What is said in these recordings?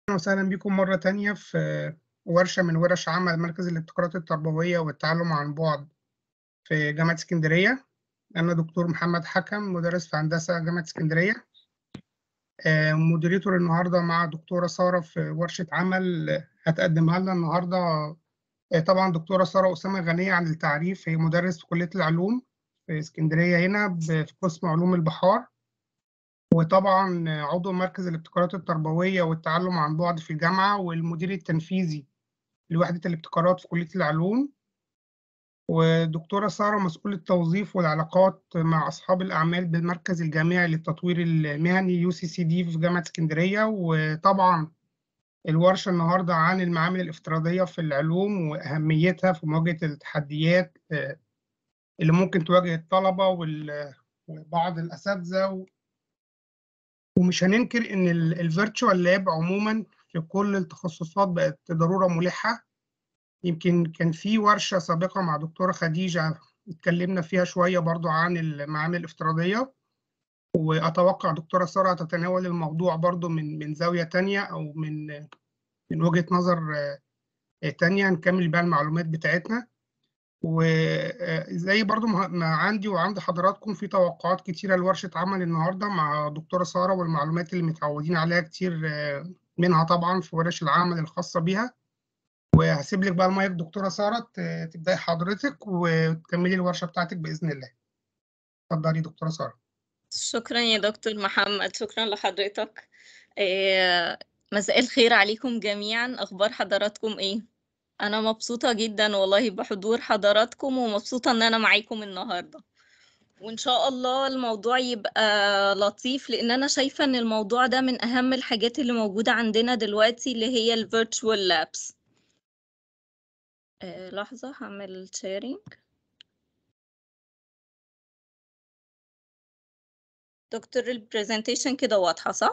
وسهلا بكم مرة تانية في ورشة من ورش عمل مركز الابتكارات التربوية والتعلم عن بعد في جامعة اسكندرية أنا دكتور محمد حكم مدرس في هندسة جامعة اسكندرية آه، مودريتور النهاردة مع دكتورة سارة في ورشة عمل هتقدمها لنا النهاردة آه، طبعا دكتورة سارة أسامة غنية عن التعريف هي مدرس في كلية العلوم في اسكندرية هنا ب- في قسم علوم البحار وطبعا عضو مركز الابتكارات التربوية والتعلم عن بعد في الجامعة والمدير التنفيذي لوحدة الابتكارات في كلية العلوم ودكتورة سارة مسؤولة التوظيف والعلاقات مع أصحاب الأعمال بالمركز الجامعي للتطوير المهني يو سي سي دي في جامعة اسكندرية وطبعا الورشة النهاردة عن المعامل الافتراضية في العلوم وأهميتها في مواجهة التحديات آه، اللي ممكن تواجه الطلبة وال- وبعض الأساتذة و- ومش هننكر إن الفيرتشوال لاب عموما في كل التخصصات بقت ضرورة ملحة يمكن كان في ورشة سابقة مع دكتورة خديجة اتكلمنا فيها شوية برضو عن المعامل الافتراضية وأتوقع دكتورة سارة تتناول الموضوع برضو من من زاوية تانية أو من من وجهة نظر آه، تانية نكمل بقى المعلومات بتاعتنا وزي برضو ما ما عندي وعند حضراتكم في توقعات كتيرة لورشة عمل النهاردة مع دكتورة سارة والمعلومات اللي متعودين عليها كتير آه، منها طبعا في ورش العمل الخاصة بيها وهسيب لك بقى المايك دكتورة سارة ت- تبدأي حضرتك وتكملي الورشة بتاعتك بإذن الله اتفضلي دكتورة سارة شكرا يا دكتور محمد شكرا لحضرتك آه، مساء الخير عليكم جميعا أخبار حضراتكم إيه؟ أنا مبسوطة جدا والله بحضور حضراتكم ومبسوطة إن أنا معاكم النهاردة وإن شاء الله الموضوع يبقى لطيف لأن أنا شايفة إن الموضوع ده من أهم الحاجات اللي موجودة عندنا دلوقتي اللي هي ال Virtual Labs آه، لحظة هعمل sharing دكتور البرزنتيشن كده واضحة صح؟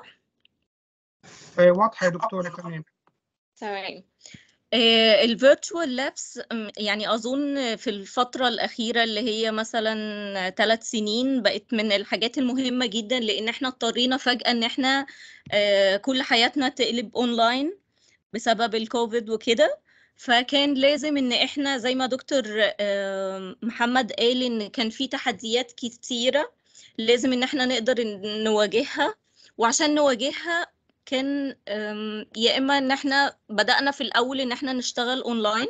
آه، واضحة يا دكتورة تمام تمام الفيرتشوال لابس يعني أظن في الفترة الأخيرة اللي هي مثلا ثلاث سنين بقت من الحاجات المهمة جدا لأن احنا اضطرينا فجأة إن احنا آه، كل حياتنا تقلب أونلاين بسبب الكوفيد وكده فكان لازم إن احنا زي ما دكتور آه، محمد قال إن كان في تحديات كتيرة لازم إن احنا نقدر إن نواجهها وعشان نواجهها كان أم، يا إما إن إحنا بدأنا في الأول إن إحنا نشتغل أونلاين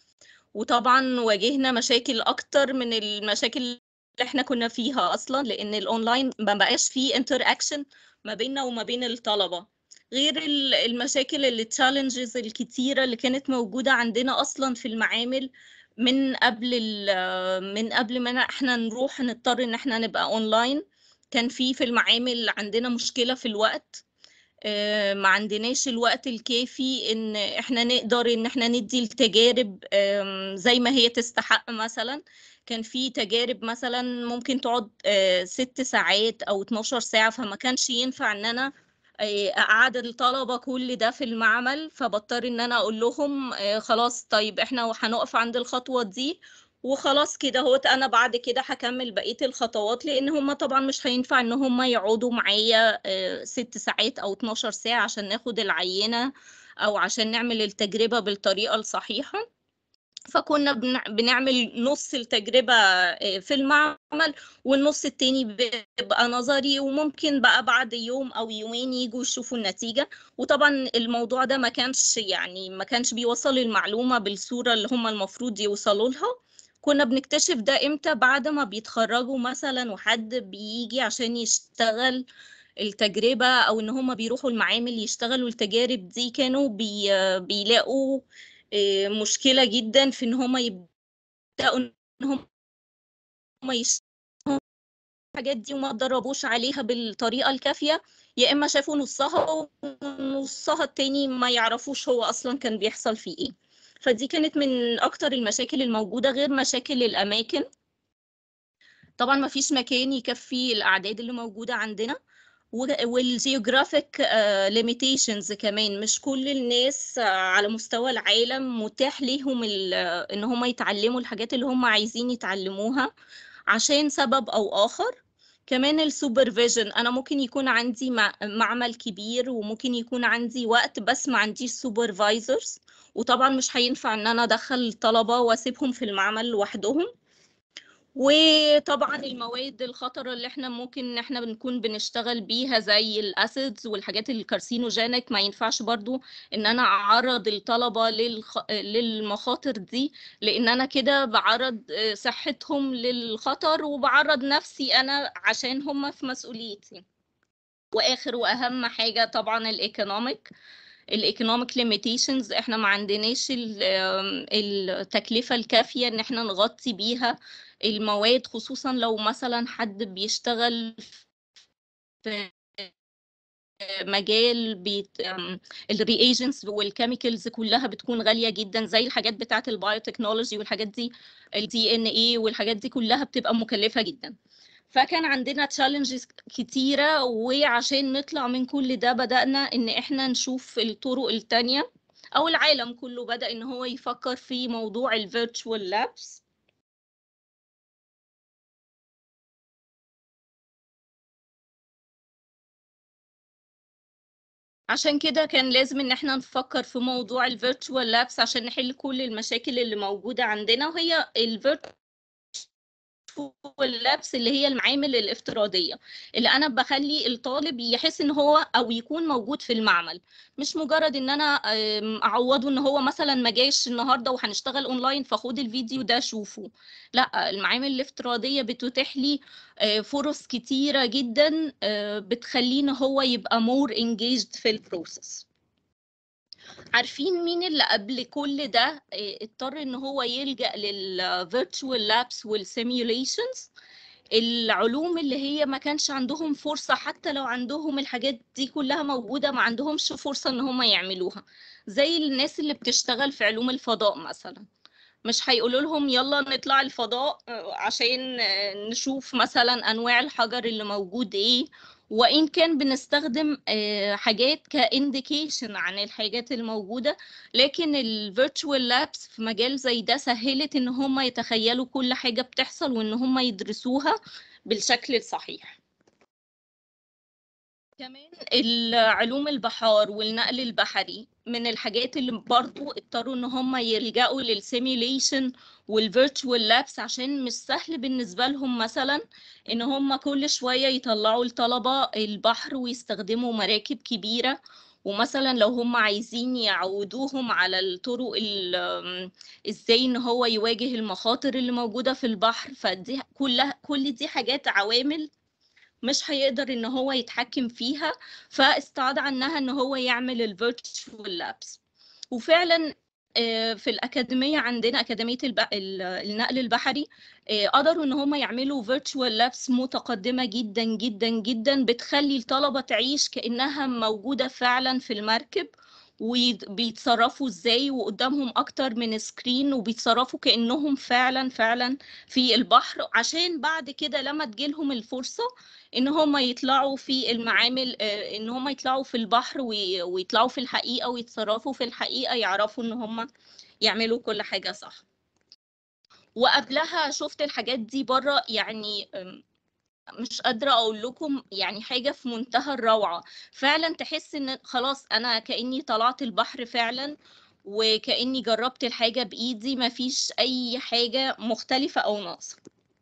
وطبعا واجهنا مشاكل أكتر من المشاكل اللي إحنا كنا فيها أصلا لأن الأونلاين ما بقاش فيه انتر أكشن ما بيننا وما بين الطلبة غير ال- المشاكل اللي التشالنجز الكتيرة اللي كانت موجودة عندنا أصلا في المعامل من قبل ال- من قبل ما احنا نروح نضطر ان احنا نبقى اونلاين كان في في المعامل عندنا مشكلة في الوقت آه، ما عندناش الوقت الكافي ان احنا نقدر ان احنا ندي التجارب آم، زي ما هي تستحق مثلا كان في تجارب مثلا ممكن تقعد آه، ست ساعات او 12 ساعة فما كانش ينفع ان انا آه، اقعد الطلبة كل ده في المعمل فبضطر ان انا اقول لهم آه، خلاص طيب احنا هنقف عند الخطوة دي وخلاص كده هوت انا بعد كده هكمل بقية الخطوات لان هم طبعا مش هينفع ان هم يقعدوا معايا آه، ست ساعات او 12 ساعة عشان ناخد العينة او عشان نعمل التجربة بالطريقة الصحيحة فكنا بنع- بنعمل نص التجربة آه، في المعمل والنص التاني بيبقى نظري وممكن بقى بعد يوم أو يومين يجوا يشوفوا النتيجة وطبعا الموضوع ده ما كانش يعني ما كانش بيوصل المعلومة بالصورة اللي هم المفروض يوصلوا لها كنا بنكتشف ده امتى بعد ما بيتخرجوا مثلا وحد بيجي عشان يشتغل التجربة أو إن هم بيروحوا المعامل يشتغلوا التجارب دي كانوا بي بيلاقوا آه، مشكلة جدا في إن هم يبدأوا إن هم يشتغلوا الحاجات دي وما اتدربوش عليها بالطريقة الكافية يا إما شافوا نصها ونصها التاني ما يعرفوش هو أصلا كان بيحصل فيه إيه فدي كانت من أكتر المشاكل الموجودة غير مشاكل الأماكن طبعا ما فيش مكان يكفي الأعداد اللي موجودة عندنا والجيوغرافيك ليميتيشنز كمان مش كل الناس آه، على مستوى العالم متاح ليهم ال- آه، ان هم يتعلموا الحاجات اللي هم عايزين يتعلموها عشان سبب او اخر كمان السوبرفيجن انا ممكن يكون عندي مع- معمل كبير وممكن يكون عندي وقت بس ما عنديش سوبرفايزرز وطبعا مش هينفع ان انا ادخل الطلبة واسيبهم في المعمل لوحدهم وطبعا المواد الخطرة اللي احنا ممكن ان احنا بنكون بنشتغل بيها زي الاسيدز والحاجات الكارسينوجينيك ما ينفعش برضو ان انا اعرض الطلبة للخ... للمخاطر دي لان انا كده بعرض آه، صحتهم للخطر وبعرض نفسي انا عشان هم في مسؤوليتي واخر واهم حاجة طبعا الايكونوميك الايكونوميك ليميتيشنز احنا ما عندناش ال- آم، التكلفة الكافية ان احنا نغطي بيها المواد خصوصا لو مثلا حد بيشتغل في مجال بيت الرياجنتس والكيميكالز كلها بتكون غالية جدا زي الحاجات بتاعة البايوتكنولوجي والحاجات دي الدي ان اي والحاجات دي كلها بتبقى مكلفة جدا فكان عندنا تشالنجز كتيرة وعشان نطلع من كل ده بدأنا إن إحنا نشوف الطرق التانية أو العالم كله بدأ إن هو يفكر في موضوع الفيرتشوال لابس عشان كده كان لازم ان احنا نفكر في موضوع الفيرتشوال لابس عشان نحل كل المشاكل اللي موجودة عندنا وهي الفيرتشوال لابس اللي هي المعامل الافتراضية اللي انا بخلي الطالب يحس ان هو او يكون موجود في المعمل مش مجرد ان انا أم، اعوضه ان هو مثلا ما جاش النهارده وهنشتغل اونلاين فخد الفيديو ده شوفه لا المعامل الافتراضية بتتيح لي آه، فرص كتيرة جدا آه، بتخلينه هو يبقى more engaged في البروسيس عارفين مين اللي قبل كل ده آه، اضطر ان هو يلجأ للفيرتشوال لابس والسيميوليشنز العلوم اللي هي ما كانش عندهم فرصة حتى لو عندهم الحاجات دي كلها موجودة ما عندهمش فرصة ان هم يعملوها زي الناس اللي بتشتغل في علوم الفضاء مثلا مش هيقولوا لهم يلا نطلع الفضاء آه، عشان آه، نشوف مثلا انواع الحجر اللي موجود ايه وان كان بنستخدم آه، حاجات كانديكيشن عن الحاجات الموجوده لكن الفيرتشوال لابس في مجال زي ده سهلت ان هم يتخيلوا كل حاجه بتحصل وان هم يدرسوها بالشكل الصحيح كمان العلوم البحار والنقل البحري من الحاجات اللي برضو اضطروا ان هم يلجأوا للسيميوليشن والفيرتشوال لابس عشان مش سهل بالنسبة لهم مثلا ان هم كل شوية يطلعوا الطلبة البحر ويستخدموا مراكب كبيرة ومثلا لو هم عايزين يعودوهم على الطرق ال- آم، ازاي ان هو يواجه المخاطر اللي موجودة في البحر فدي كلها كل دي حاجات عوامل مش هيقدر ان هو يتحكم فيها فاستعاد عنها ان هو يعمل الفيرتشوال لابس وفعلا آه، في الأكاديمية عندنا أكاديمية الب... ال- النقل البحري آه، قدروا إن هم يعملوا فيرتشوال لابس متقدمة جدا جدا جدا بتخلي الطلبة تعيش كأنها موجودة فعلا في المركب وبيتصرفوا ازاي وقدامهم اكتر من سكرين وبيتصرفوا كأنهم فعلا فعلا في البحر عشان بعد كده لما تجيلهم الفرصة ان هم يطلعوا في المعامل آه، ان هم يطلعوا في البحر وي- ويطلعوا في الحقيقة ويتصرفوا في الحقيقة يعرفوا ان هم يعملوا كل حاجة صح وقبلها شفت الحاجات دي بره يعني أم، مش قادرة أقول لكم يعني حاجة في منتهى الروعة فعلا تحس إن خلاص أنا كأني طلعت البحر فعلا وكأني جربت الحاجة بإيدي مفيش أي حاجة مختلفة أو ناقصة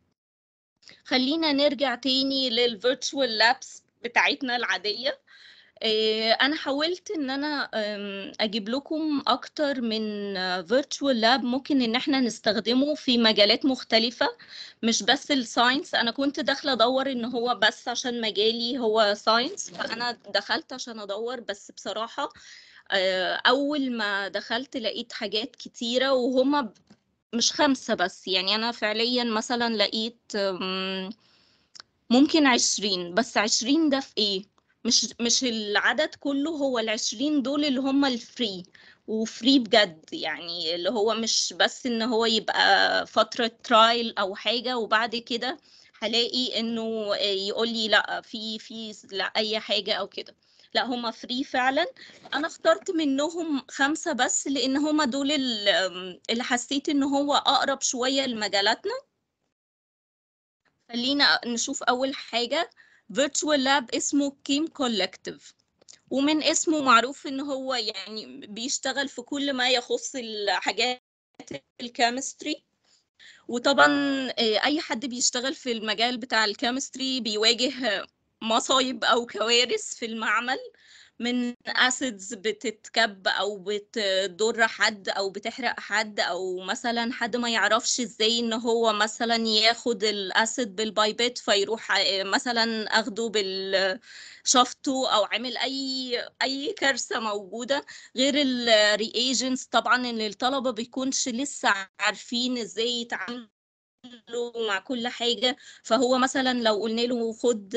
خلينا نرجع تاني للفيرتشوال لابس بتاعتنا العادية آه، أنا حاولت إن أنا آم، أجيب لكم أكتر من فيرتشوال لاب ممكن إن إحنا نستخدمه في مجالات مختلفة مش بس الساينس أنا كنت داخلة أدور إن هو بس عشان مجالي هو ساينس فأنا دخلت عشان أدور بس بصراحة آه، أول ما دخلت لقيت حاجات كتيرة وهما ب- مش خمسة بس يعني أنا فعليا مثلا لقيت آم، ممكن عشرين بس عشرين ده في ايه مش مش العدد كله هو العشرين دول اللي هم الفري وفري بجد يعني اللي هو مش بس ان هو يبقى فترة ترايل او حاجة وبعد كده هلاقي انه يقول لي لا في في لا اي حاجة او كده لا هما فري فعلا انا اخترت منهم خمسة بس لان هما دول ال- اللي حسيت ان هو اقرب شوية لمجالاتنا خلينا نشوف أول حاجة virtual lab اسمه كيم كولكتيف ومن اسمه معروف ان هو يعني بيشتغل في كل ما يخص الحاجات الكيمستري وطبعا اي حد بيشتغل في المجال بتاع الكيمستري بيواجه مصايب او كوارث في المعمل من اسيدز بتتكب او بتضر حد او بتحرق حد او مثلا حد ما يعرفش ازاي ان هو مثلا ياخد الاسيد بالبايبت فيروح مثلا اخده بالشفطه او عامل اي اي كارثه موجوده غير الرياجنتس طبعا ان الطلبه بيكونش لسه عارفين ازاي يتعاملوا مع كل حاجة فهو مثلا لو قلنا له خد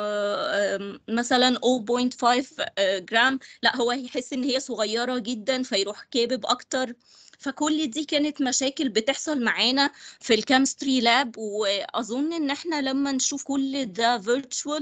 مثلا 0.5 جرام لا هو هيحس ان هي صغيرة جدا فيروح كابب اكتر فكل دي كانت مشاكل بتحصل معانا في الكيمستري لاب واظن ان احنا لما نشوف كل ده فيرتشوال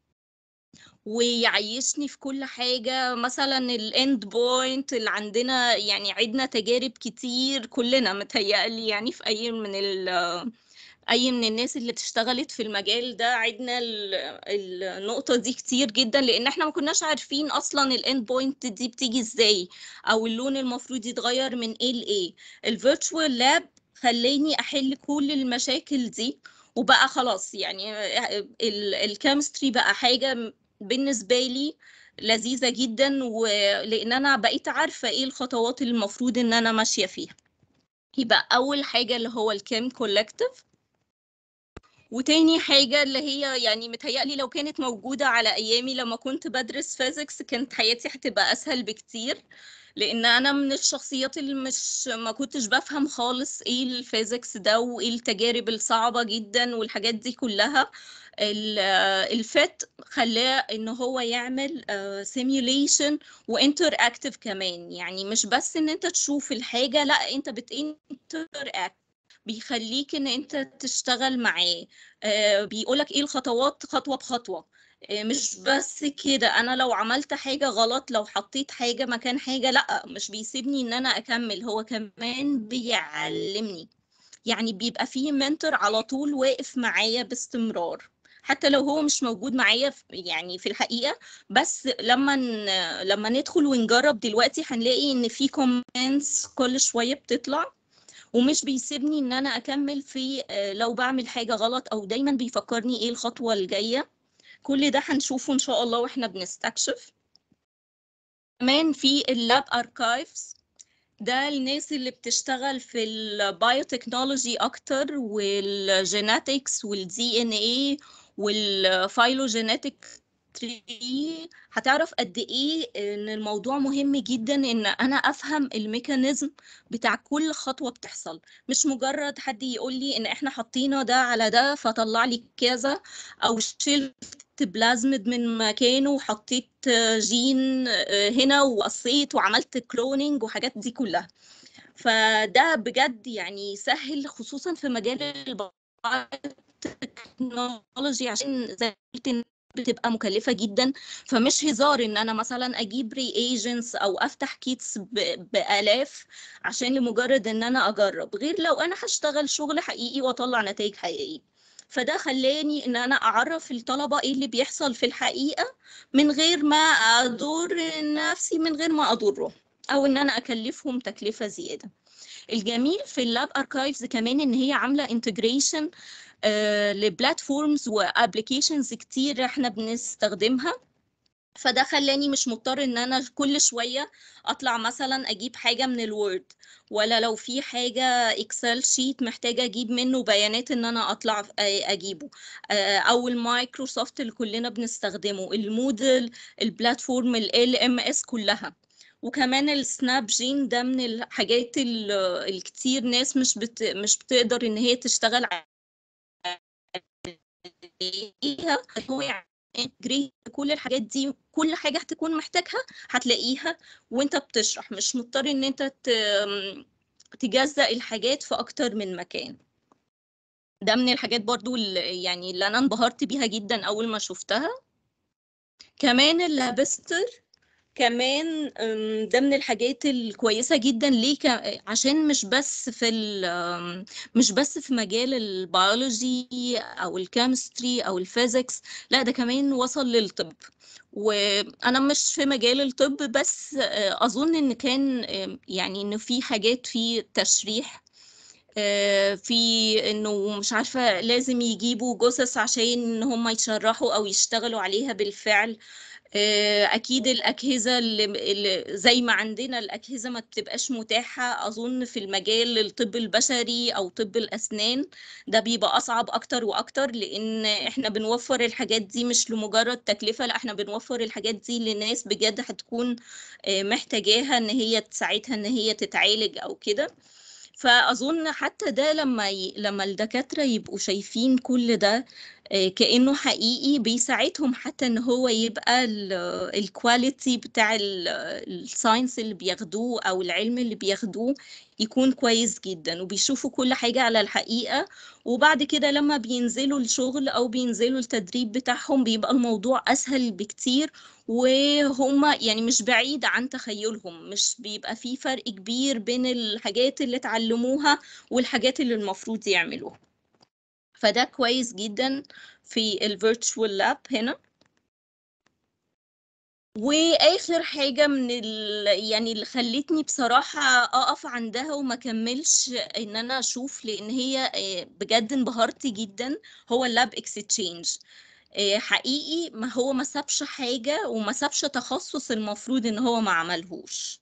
ويعيشني في كل حاجة مثلا الاند بوينت اللي عندنا يعني عدنا تجارب كتير كلنا متهيألي يعني في أي من ال أي من الناس اللي اشتغلت في المجال ده عدنا النقطة دي كتير جدا لأن احنا ما كناش عارفين أصلا الاند بوينت دي بتيجي ازاي أو اللون المفروض يتغير من ايه لإيه الفيرتشوال لاب خلاني أحل كل المشاكل دي وبقى خلاص يعني الكيمستري بقى حاجة بالنسبة لي لذيذة جدا ولأن أنا بقيت عارفة إيه الخطوات اللي المفروض إن أنا ماشية فيها يبقى أول حاجة اللي هو الكيم كولكتيف وتاني حاجة اللي هي يعني متهيألي لو كانت موجودة على أيامي لما كنت بدرس فيزيكس كانت حياتي هتبقى أسهل بكتير لأن أنا من الشخصيات اللي مش ما كنتش بفهم خالص إيه الفيزيكس ده وإيه التجارب الصعبة جدا والحاجات دي كلها الفت خلاه ان هو يعمل سيميوليشن وانتر اكتف كمان يعني مش بس ان انت تشوف الحاجه لا انت بتنتر اكت بيخليك ان انت تشتغل معاه بيقولك ايه الخطوات خطوه بخطوه مش بس كده انا لو عملت حاجه غلط لو حطيت حاجه مكان حاجه لا مش بيسيبني ان انا اكمل هو كمان بيعلمني يعني بيبقى فيه منتور على طول واقف معايا باستمرار حتى لو هو مش موجود معايا يعني في الحقيقة بس لما لما ندخل ونجرب دلوقتي هنلاقي ان في كومنتس كل شوية بتطلع ومش بيسيبني ان انا اكمل في لو بعمل حاجة غلط او دايما بيفكرني ايه الخطوة الجاية كل ده هنشوفه ان شاء الله واحنا بنستكشف كمان في اللاب اركايفز ده الناس اللي بتشتغل في البايوتكنولوجي اكتر والجيناتكس والدي ان اي والفايلوجينيتك تري هتعرف قد ايه ان الموضوع مهم جدا ان انا افهم الميكانيزم بتاع كل خطوه بتحصل مش مجرد حد يقول لي ان احنا حطينا ده على ده فطلع لي كذا او شلت بلازمد من مكانه وحطيت جين هنا وقصيت وعملت كلونينج وحاجات دي كلها فده بجد يعني سهل خصوصا في مجال التكنولوجي عشان زي قلت بتبقى مكلفة جدا فمش هزار ان انا مثلا اجيب ري ايجنتس او افتح كيتس بالاف عشان لمجرد ان انا اجرب غير لو انا هشتغل شغل حقيقي واطلع نتائج حقيقية فده خلاني ان انا اعرف الطلبة ايه اللي بيحصل في الحقيقة من غير ما اضر نفسي من غير ما اضره او ان انا اكلفهم تكلفة زيادة الجميل في اللاب اركايفز كمان ان هي عامله انتجريشن لبلاتفورمز وابلكيشنز كتير احنا بنستخدمها فده خلاني مش مضطر ان انا كل شويه اطلع مثلا اجيب حاجه من الوورد ولا لو في حاجه اكسل شيت محتاجه اجيب منه بيانات ان انا اطلع اجيبه او المايكروسوفت اللي كلنا بنستخدمه المودل البلاتفورم ال ام اس كلها وكمان السناب جين ده من الحاجات الكتير ناس مش بت... مش بتقدر ان هي تشتغل عليها هو يعني كل الحاجات دي كل حاجة هتكون محتاجها هتلاقيها وانت بتشرح مش مضطر ان انت ت... تجزأ الحاجات في اكتر من مكان ده من الحاجات برضو اللي يعني اللي انا انبهرت بيها جدا اول ما شفتها كمان اللابستر كمان أم، ده من الحاجات الكويسة جدا ليه ك- عشان مش بس في ال- أم، مش بس في مجال البيولوجي او الكيمستري او الفيزيكس لا ده كمان وصل للطب وانا مش في مجال الطب بس آه، اظن ان كان آه، يعني انه في حاجات في تشريح آه، في انه مش عارفة لازم يجيبوا جثث عشان ان هم يشرحوا او يشتغلوا عليها بالفعل آه، اكيد الاجهزه اللي اللي زي ما عندنا الاجهزه ما بتبقاش متاحه اظن في المجال الطب البشري او طب الاسنان ده بيبقى اصعب اكتر واكتر لان احنا بنوفر الحاجات دي مش لمجرد تكلفه لا احنا بنوفر الحاجات دي لناس بجد هتكون آه، محتاجاها ان هي تساعدها ان هي تتعالج او كده فأظن حتى ده لما ي... لما الدكاترة يبقوا شايفين كل ده آه، كأنه حقيقي بيساعدهم حتى ان هو يبقى الكواليتي بتاع الساينس اللي بياخدوه او العلم اللي بياخدوه يكون كويس جدا وبيشوفوا كل حاجة على الحقيقة وبعد كده لما بينزلوا الشغل او بينزلوا التدريب بتاعهم بيبقى الموضوع اسهل بكتير وهم يعني مش بعيد عن تخيلهم مش بيبقى في فرق كبير بين الحاجات اللي اتعلموها والحاجات اللي المفروض يعملوها فده كويس جدا في الفيرتشوال لاب هنا واخر حاجه من ال... يعني اللي خلتني بصراحه اقف عندها وما كملش ان انا اشوف لان هي آه، بجد انبهرت جدا هو اللاب اكستشينج حقيقي ما هو ما سابش حاجه وما سابش تخصص المفروض ان هو ما عملهوش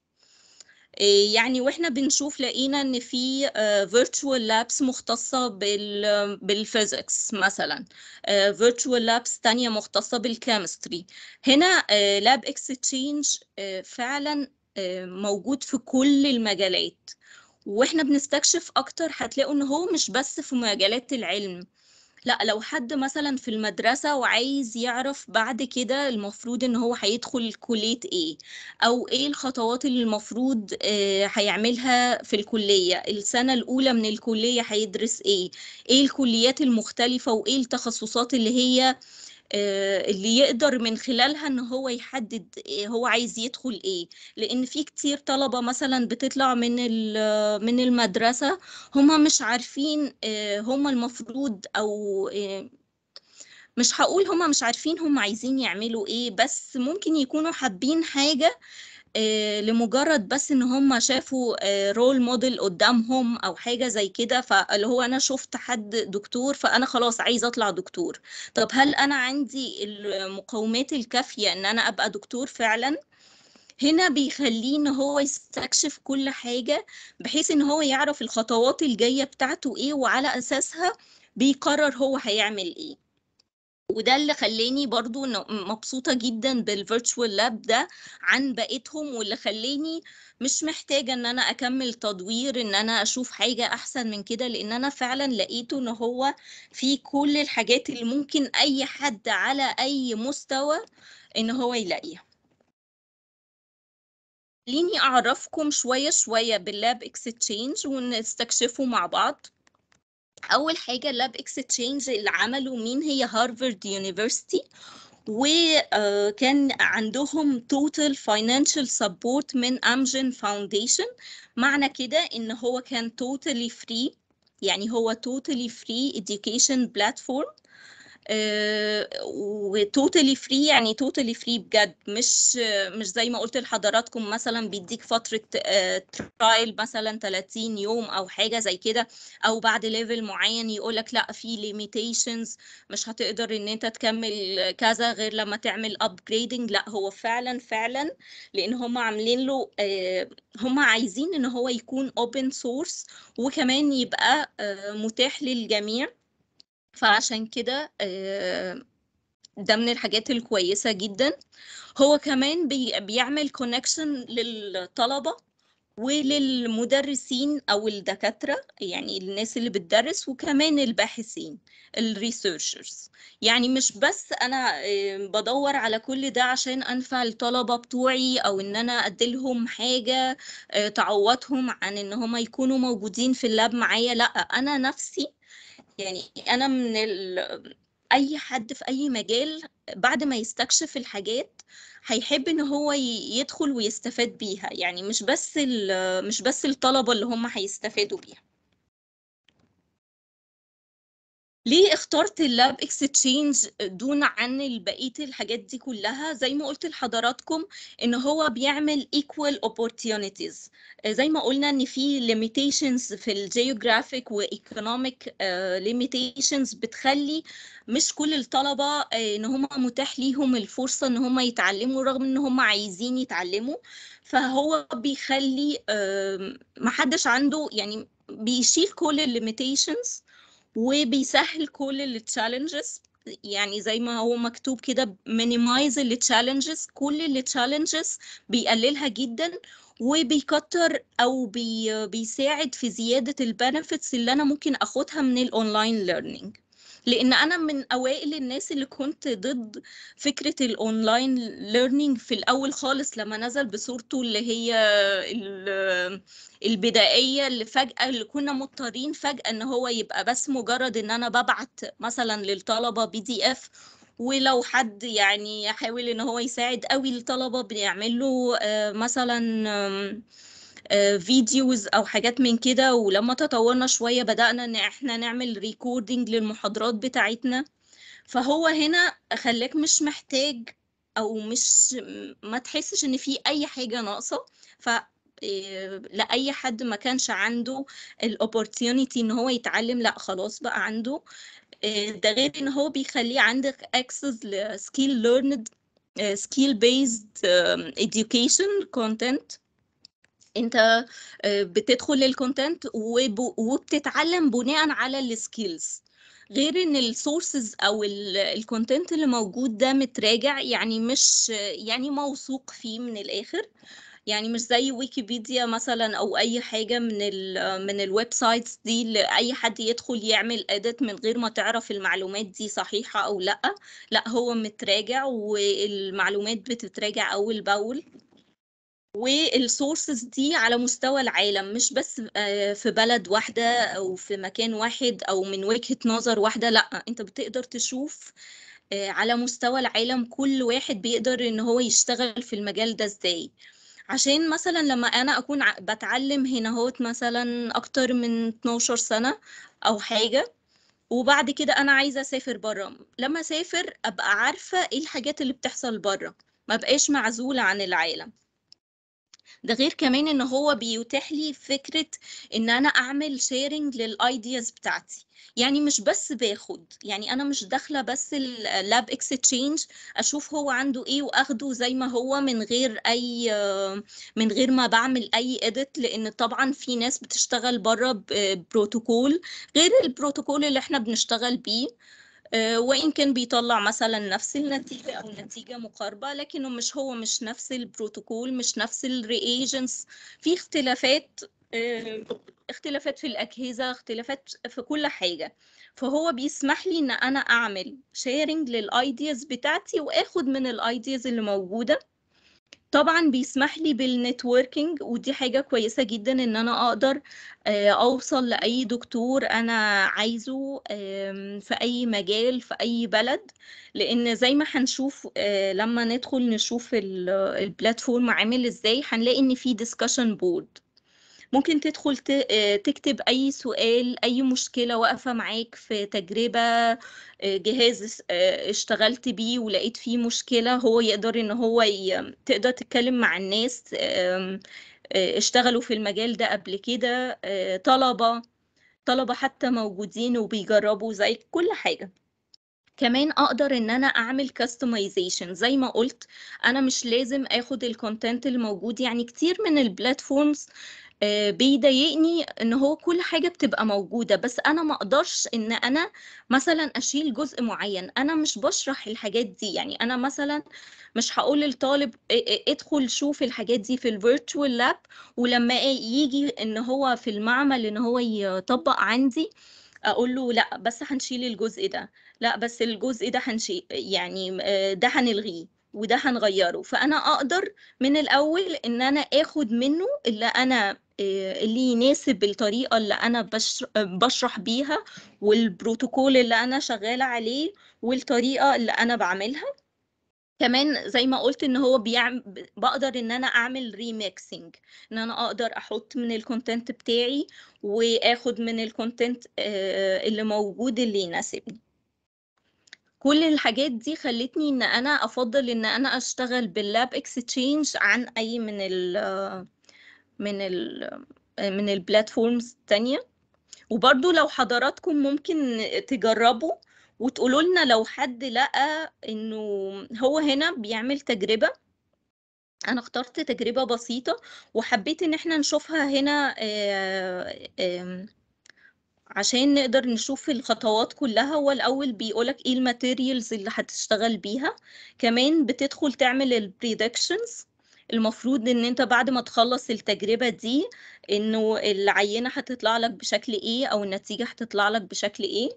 إيه يعني واحنا بنشوف لقينا ان في فيرتشوال لابس مختصة بال بالفيزيكس مثلا فيرتشوال لابس تانية مختصة بالكيمستري هنا لاب اكستشينج فعلا آه، موجود في كل المجالات واحنا بنستكشف اكتر هتلاقوا ان هو مش بس في مجالات العلم لا لو حد مثلا في المدرسة وعايز يعرف بعد كده المفروض ان هو هيدخل كلية ايه او ايه الخطوات اللي المفروض آه، هيعملها في الكلية السنة الاولى من الكلية هيدرس ايه ايه الكليات المختلفة وايه التخصصات اللي هي آه، اللي يقدر من خلالها ان هو يحدد إيه هو عايز يدخل ايه لان في كتير طلبة مثلا بتطلع من ال- من المدرسة هما مش عارفين آه، هما المفروض او آه، مش هقول هما مش عارفين هما عايزين يعملوا ايه بس ممكن يكونوا حابين حاجة آه، لمجرد بس ان هم شافوا رول موديل قدامهم او حاجه زي كده فاللي هو انا شفت حد دكتور فانا خلاص عايزه اطلع دكتور طب هل انا عندي المقومات الكافيه ان انا ابقى دكتور فعلا هنا بيخليه ان هو يستكشف كل حاجه بحيث ان هو يعرف الخطوات الجايه بتاعته ايه وعلى اساسها بيقرر هو هيعمل ايه وده اللي خلاني برضو إنه مبسوطة جدا بالفيرتشوال لاب ده عن بقيتهم واللي خلاني مش محتاجة ان انا اكمل تدوير ان انا اشوف حاجة احسن من كده لان انا فعلا لقيته ان هو في كل الحاجات اللي ممكن اي حد على اي مستوى ان هو يلاقيها خليني اعرفكم شوية شوية باللاب اكستشينج ونستكشفه مع بعض اول حاجه اللاب اكستشينج اللي عمله مين هي هارفارد يونيفرسيتي وكان عندهم total financial support من امجن فاونديشن معنى كده ان هو كان totally free يعني هو totally free education platform وتوتالي فري يعني توتالي فري بجد مش مش زي ما قلت لحضراتكم مثلا بيديك فترة ترايل مثلا 30 يوم او حاجة زي كده او بعد ليفل معين يقولك لا في ليميتيشنز مش هتقدر ان انت تكمل كذا غير لما تعمل ابجريدنج لا هو فعلا فعلا لان هم عاملين له هم عايزين ان هو يكون اوبن سورس وكمان يبقى متاح للجميع فعشان كده ده من الحاجات الكويسة جدا هو كمان بي بيعمل كونكشن للطلبة وللمدرسين أو الدكاترة يعني الناس اللي بتدرس وكمان الباحثين الريسيرشرز يعني مش بس أنا بدور على كل ده عشان أنفع الطلبة بتوعي أو إن أنا أديلهم حاجة تعوضهم عن إن هم يكونوا موجودين في اللاب معايا لأ أنا نفسي يعني انا من ال اي حد في اي مجال بعد ما يستكشف الحاجات هيحب ان هو يدخل ويستفاد بيها يعني مش بس مش بس الطلبة اللي هم هيستفادوا بيها ليه اخترت اللاب اكستشينج دون عن بقيه الحاجات دي كلها زي ما قلت لحضراتكم ان هو بيعمل equal opportunities زي ما قلنا ان في limitations في الجيوغرافيك وايكونوميك limitations بتخلي مش كل الطلبه ان هم متاح ليهم الفرصه ان هم يتعلموا رغم ان هم عايزين يتعلموا فهو بيخلي محدش عنده يعني بيشيل كل الليميتيشنز وبيسهل كل التشالنجز يعني زي ما هو مكتوب كده minimize التشالنجز كل التشالنجز بيقللها جدا وبيكتر او بي بيساعد في زياده البنفيتس اللي انا ممكن اخدها من الاونلاين ليرنينج لان انا من اوائل الناس اللي كنت ضد فكره الاونلاين ليرنينج في الاول خالص لما نزل بصورته اللي هي البدائيه اللي فجاه اللي كنا مضطرين فجاه ان هو يبقى بس مجرد ان انا ببعت مثلا للطلبه بي دي اف ولو حد يعني يحاول ان هو يساعد قوي الطلبه بيعمل له مثلا فيديوز او حاجات من كده ولما تطورنا شويه بدانا ان احنا نعمل ريكوردنج للمحاضرات بتاعتنا فهو هنا خلاك مش محتاج او مش ما تحسش ان في اي حاجه ناقصه ف لاي حد ما كانش عنده الاوبورتيونيتي ان هو يتعلم لا خلاص بقى عنده ده غير ان هو بيخليه عندك اكسس لسكيل ليرند سكيل بيزد education كونتنت انت بتدخل للكونتنت وبتتعلم بناء على السكيلز غير ان السورسز او الكونتنت اللي موجود ده متراجع يعني مش يعني موثوق فيه من الاخر يعني مش زي ويكيبيديا مثلا او اي حاجه من ال من الويب سايتس دي اللي اي حد يدخل يعمل اديت من غير ما تعرف المعلومات دي صحيحه او لا لا هو متراجع والمعلومات بتتراجع اول باول والسورسز دي على مستوى العالم مش بس في بلد واحدة أو في مكان واحد أو من وجهة نظر واحدة لأ أنت بتقدر تشوف على مستوى العالم كل واحد بيقدر إن هو يشتغل في المجال ده إزاي عشان مثلا لما أنا أكون بتعلم هنا هوت مثلا أكتر من 12 سنة أو حاجة وبعد كده أنا عايزة أسافر برا لما أسافر أبقى عارفة إيه الحاجات اللي بتحصل برا ما بقاش معزولة عن العالم ده غير كمان ان هو بيتيح لي فكره ان انا اعمل شيرنج للايدياز بتاعتي يعني مش بس باخد يعني انا مش داخله بس اللاب اكستشينج اشوف هو عنده ايه واخده زي ما هو من غير اي من غير ما بعمل اي اديت لان طبعا في ناس بتشتغل بره بروتوكول غير البروتوكول اللي احنا بنشتغل بيه وإن كان بيطلع مثلا نفس النتيجة أو نتيجة مقاربة لكنه مش هو مش نفس البروتوكول مش نفس الرياجنس في اختلافات اختلافات في الأجهزة اختلافات في كل حاجة فهو بيسمح لي إن أنا أعمل شيرنج للأيدياز بتاعتي وآخد من الأيدياز اللي موجودة طبعا بيسمح لي بالنتوركينج ودي حاجة كويسة جدا ان انا اقدر اوصل لاي دكتور انا عايزه في اي مجال في اي بلد لان زي ما هنشوف لما ندخل نشوف البلاتفورم عامل ازاي هنلاقي ان في ديسكشن بورد ممكن تدخل تكتب أي سؤال أي مشكلة واقفة معاك في تجربة جهاز اشتغلت بيه ولقيت فيه مشكلة هو يقدر إن هو ي... تقدر تتكلم مع الناس اشتغلوا في المجال ده قبل كده طلبة طلبة حتى موجودين وبيجربوا زي كل حاجة كمان اقدر ان انا اعمل كاستمايزيشن زي ما قلت انا مش لازم اخد الكونتنت الموجود يعني كتير من البلاتفورمز بيضايقني ان هو كل حاجه بتبقى موجوده بس انا ما اقدرش ان انا مثلا اشيل جزء معين انا مش بشرح الحاجات دي يعني انا مثلا مش هقول للطالب ادخل شوف الحاجات دي في الفيرتشوال لاب ولما يجي ان هو في المعمل ان هو يطبق عندي اقول له لا بس هنشيل الجزء ده لا بس الجزء ده هنشيل يعني ده هنلغيه وده هنغيره فانا اقدر من الاول ان انا اخد منه اللي انا آه، اللي يناسب الطريقة اللي أنا بش- بشرح بيها والبروتوكول اللي أنا شغالة عليه والطريقة اللي أنا بعملها كمان زي ما قلت ان هو بيعمل بقدر ان انا اعمل ريميكسنج ان انا اقدر احط من الكونتنت بتاعي واخد من الكونتنت اللي موجود اللي يناسبني كل الحاجات دي خلتني ان انا افضل ان انا اشتغل باللاب اكستشينج عن اي من ال من ال من البلاتفورمز التانية وبرضو لو حضراتكم ممكن تجربوا وتقولوا لنا لو حد لقى انه هو هنا بيعمل تجربة انا اخترت تجربة بسيطة وحبيت ان احنا نشوفها هنا آه، آم، عشان نقدر نشوف الخطوات كلها هو الاول بيقولك ايه الماتيريالز اللي هتشتغل بيها كمان بتدخل تعمل البريدكشنز المفروض ان انت بعد ما تخلص التجربة دي انه العينة هتطلع لك بشكل ايه او النتيجة هتطلع لك بشكل ايه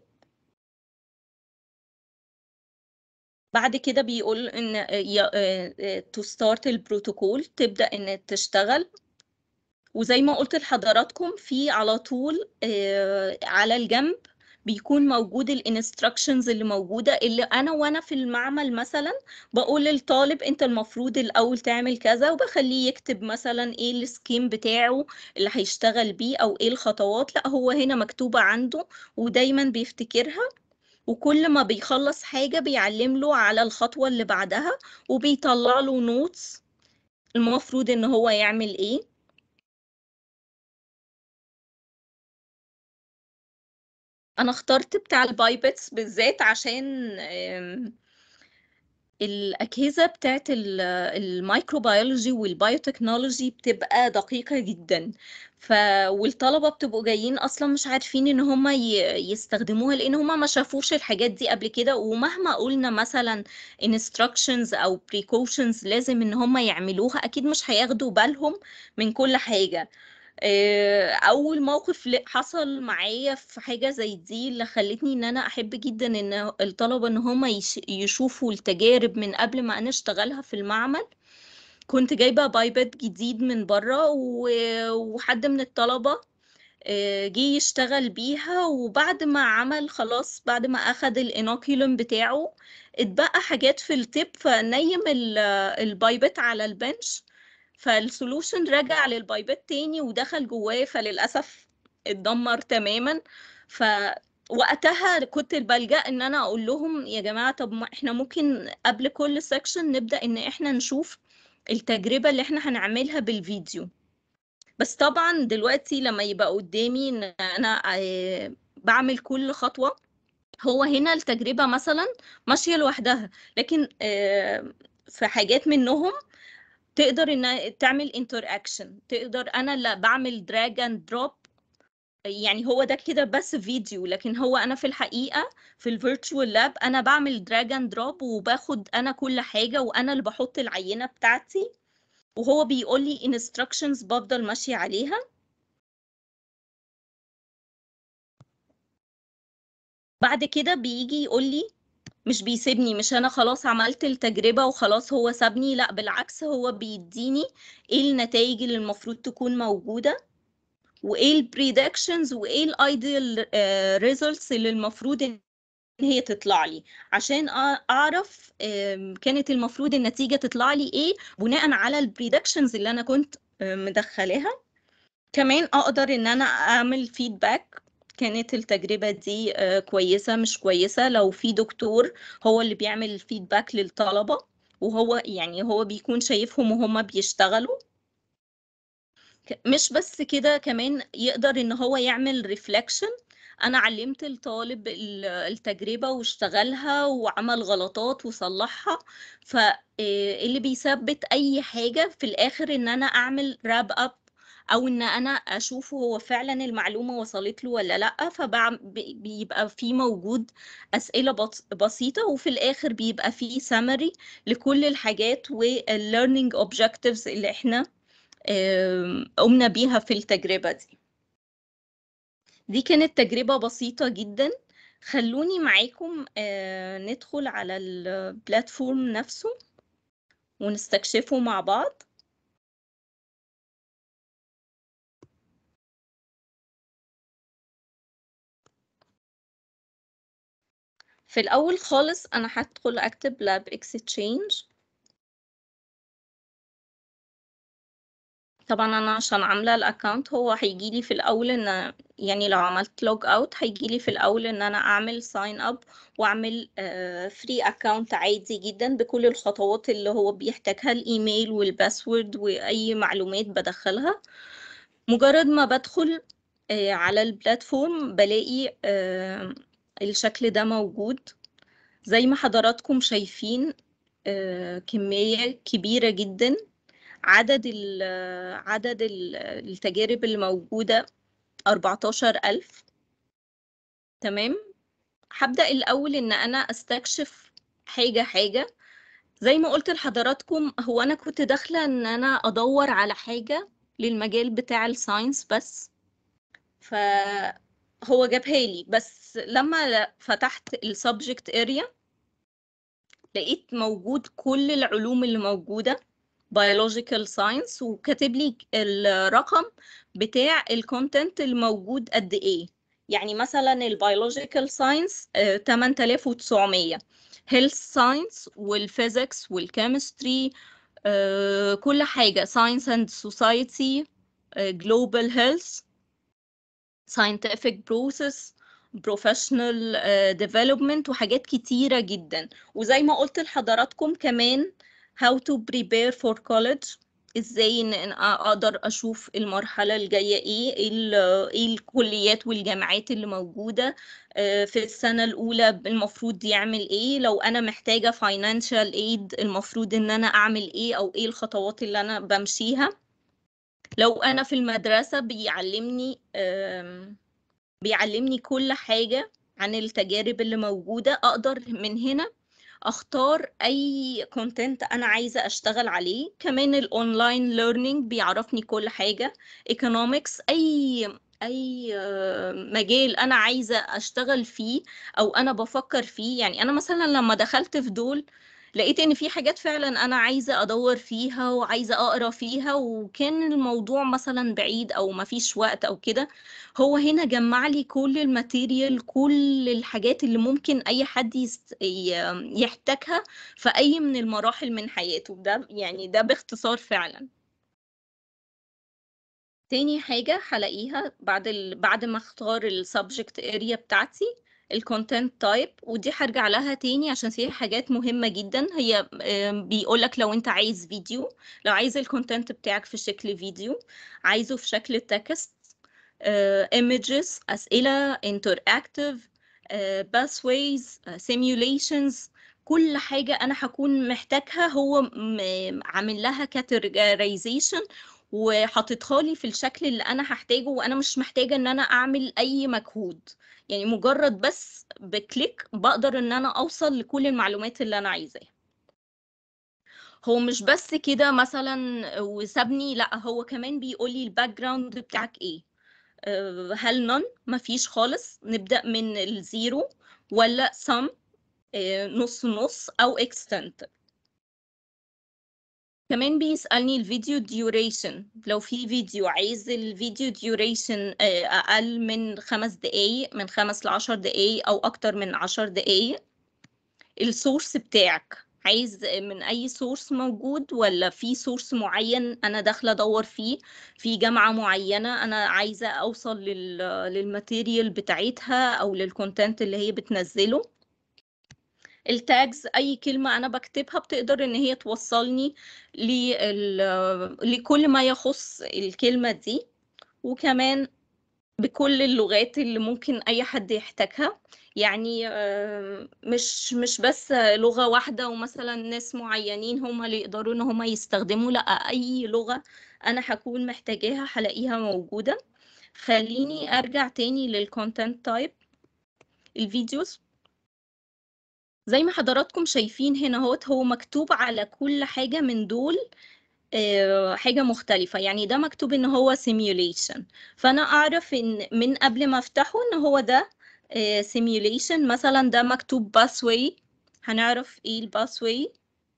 بعد كده بيقول ان تو ستارت البروتوكول تبدأ ان تشتغل وزي ما قلت لحضراتكم في على طول آه، على الجنب بيكون موجود الانستراكشنز اللي موجودة اللي أنا وأنا في المعمل مثلا بقول للطالب أنت المفروض الأول تعمل كذا وبخليه يكتب مثلا إيه السكيم بتاعه اللي هيشتغل بيه أو إيه الخطوات لا هو هنا مكتوبة عنده ودايما بيفتكرها وكل ما بيخلص حاجة بيعلم له على الخطوة اللي بعدها وبيطلع له نوتس المفروض إن هو يعمل إيه انا اخترت بتاع البايبتس بالذات عشان آم، الاجهزه بتاعت ال- الميكروبيولوجي والبايوتكنولوجي بتبقى دقيقه جدا ف والطلبه بتبقوا جايين اصلا مش عارفين ان هم يستخدموها لان هم ما شافوش الحاجات دي قبل كده ومهما قلنا مثلا instructions او precautions لازم ان هم يعملوها اكيد مش هياخدوا بالهم من كل حاجه آه، اول موقف ل- حصل معايا في حاجه زي دي اللي خلتني ان انا احب جدا ان الطلبه ان هم يش- يشوفوا التجارب من قبل ما انا اشتغلها في المعمل كنت جايبه بايباد جديد من بره و- وحد من الطلبه آه، جه يشتغل بيها وبعد ما عمل خلاص بعد ما اخد الانوكيولم بتاعه اتبقى حاجات في التب فنيم ال- البايبت على البنش فالسولوشن رجع للبايبت تاني ودخل جواه فللأسف اتدمر تماما فوقتها كنت بلجأ ان انا اقول لهم يا جماعة طب ما احنا ممكن قبل كل سيكشن نبدأ ان احنا نشوف التجربة اللي احنا هنعملها بالفيديو بس طبعا دلوقتي لما يبقى قدامي ان انا آه، بعمل كل خطوة هو هنا التجربة مثلا ماشية لوحدها لكن آه، في حاجات منهم تقدر ان تعمل انتر اكشن تقدر انا اللي بعمل دراج اند دروب يعني هو ده كده بس فيديو لكن هو انا في الحقيقة في الفيرتشوال لاب انا بعمل دراج اند دروب وباخد انا كل حاجة وانا اللي بحط العينة بتاعتي وهو بيقول لي instructions بفضل ماشية عليها بعد كده بيجي يقول لي مش بيسيبني مش انا خلاص عملت التجربة وخلاص هو سابني لا بالعكس هو بيديني ايه النتائج اللي المفروض تكون موجودة وايه البريدكشنز وايه الايديال ريزلتس اللي المفروض ان هي تطلع لي عشان أ- اعرف آم، كانت المفروض النتيجة تطلع لي ايه بناء على البريدكشنز اللي انا كنت آم، مدخلاها كمان اقدر ان انا اعمل فيدباك كانت التجربة دي آه، كويسة مش كويسة لو في دكتور هو اللي بيعمل الفيدباك للطلبة وهو يعني هو بيكون شايفهم وهما بيشتغلوا ك- مش بس كده كمان يقدر ان هو يعمل ريفلكشن انا علمت الطالب ال- التجربة واشتغلها وعمل غلطات وصلحها فاللي بيثبت اي حاجة في الاخر ان انا اعمل راب اب او ان انا اشوفه هو فعلا المعلومة وصلت له ولا لا فبيبقى في موجود اسئلة بس- بسيطة وفي الاخر بيبقى في summary لكل الحاجات والlearning objectives اللي احنا آم، قمنا بيها في التجربة دي دي كانت تجربة بسيطة جدا خلوني معاكم آه، ندخل على البلاتفورم نفسه ونستكشفه مع بعض في الأول خالص أنا هدخل أكتب lab exchange طبعا أنا عشان عاملة الأكاونت هو هيجيلي في الأول إن يعني لو عملت لوج أوت هيجيلي في الأول إن أنا أعمل ساين أب وأعمل فري أكاونت عادي جدا بكل الخطوات اللي هو بيحتاجها الإيميل والباسورد وأي معلومات بدخلها مجرد ما بدخل آه، على البلاتفورم بلاقي آه، الشكل ده موجود زي ما حضراتكم شايفين آه، كمية كبيرة جدا عدد ال عدد ال- التجارب اللي موجودة 14000 تمام هبدأ الأول إن أنا أستكشف حاجة حاجة زي ما قلت لحضراتكم هو أنا كنت داخلة إن أنا أدور على حاجة للمجال بتاع الساينس بس فهو جابها لي بس لما فتحت السبجكت اريا لقيت موجود كل العلوم اللي موجودة biological science وكاتب لي الرقم بتاع الكونتنت الموجود قد ايه يعني مثلا البيولوجيكال ساينس 8900 health science والفيزيكس والكيمستري كل حاجة science and society آه، global health scientific process professional آه، development وحاجات كتيرة جدا وزي ما قلت لحضراتكم كمان how to prepare for college ازاي ان أنا اقدر اشوف المرحلة الجاية ايه ايه ال- إيه الكليات والجامعات اللي موجودة آه، في السنة الاولى المفروض يعمل ايه لو انا محتاجة financial aid المفروض ان انا اعمل ايه او ايه الخطوات اللي انا بمشيها لو انا في المدرسة بيعلمني آم، بيعلمني كل حاجة عن التجارب اللي موجودة أقدر من هنا أختار أي كونتنت أنا عايزة أشتغل عليه كمان الأونلاين ليرنينج بيعرفني كل حاجة economics أي أي آه، مجال أنا عايزة أشتغل فيه أو أنا بفكر فيه يعني أنا مثلا لما دخلت في دول لقيت ان في حاجات فعلا انا عايزه ادور فيها وعايزه اقرا فيها وكان الموضوع مثلا بعيد او ما فيش وقت او كده هو هنا جمع لي كل الماتيريال كل الحاجات اللي ممكن اي حد يست... ي- يحتاجها في اي من المراحل من حياته ده يعني ده باختصار فعلا تاني حاجة هلاقيها بعد ال... بعد ما اختار السبجكت اريا بتاعتي الكونتنت تايب ودي هرجع لها تاني عشان فيها حاجات مهمة جدا هي بيقولك لو انت عايز فيديو لو عايز الكونتنت بتاعك في شكل فيديو عايزه في شكل تكست images أسئلة interactive uh, pathways uh, simulations كل حاجة أنا هكون محتاجها هو م- عامل لها categorization وحاططها لي في الشكل اللي أنا هحتاجه وأنا مش محتاجة إن أنا أعمل أي مجهود يعني مجرد بس بكليك بقدر إن أنا أوصل لكل المعلومات اللي أنا عايزاها هو مش بس كده مثلا وسابني لا هو كمان بيقول لي الباك جراوند بتاعك ايه آه، هل نون مفيش خالص نبدأ من الزيرو ولا سم نص نص أو extent كمان بيسألني الفيديو duration لو في فيديو عايز الفيديو duration آه، أقل من خمس دقايق من خمس لعشر دقايق أو أكتر من عشر دقايق السورس بتاعك عايز من أي سورس موجود ولا في سورس معين أنا داخلة أدور فيه في جامعة معينة أنا عايزة أوصل لل... للماتيريال بتاعتها أو للكونتنت اللي هي بتنزله التاجز أي كلمة أنا بكتبها بتقدر إن هي توصلني لل... لكل ما يخص الكلمة دي وكمان بكل اللغات اللي ممكن أي حد يحتاجها يعني آه، مش مش بس لغة واحدة ومثلا ناس معينين هم اللي يقدروا إن هم يستخدموا لا أي لغة أنا هكون محتاجاها هلاقيها موجودة خليني أرجع تاني للكونتنت تايب الفيديوز زي ما حضراتكم شايفين هنا هوت هو مكتوب على كل حاجة من دول آه، حاجة مختلفة يعني ده مكتوب ان هو simulation فانا اعرف ان من قبل ما افتحه ان هو ده آه، simulation مثلا ده مكتوب pathway هنعرف ايه الباثواي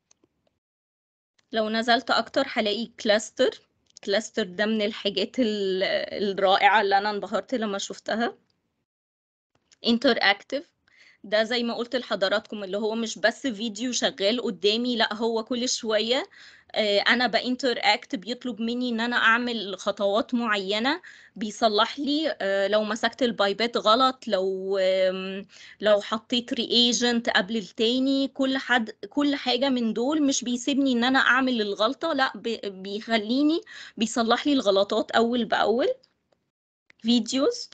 لو نزلت اكتر هلاقي كلاستر كلاستر ده من الحاجات ال- الرائعة اللي انا انبهرت لما شفتها interactive ده زي ما قلت لحضراتكم اللي هو مش بس فيديو شغال قدامي لا هو كل شوية آه، انا بانتر اكت بيطلب مني ان انا اعمل خطوات معينة بيصلح لي آه، لو مسكت البايبات غلط لو آم، لو حطيت رياجنت قبل التاني كل حد كل حاجة من دول مش بيسيبني ان انا اعمل الغلطة لا بي- بيخليني بيصلح لي الغلطات اول باول فيديوز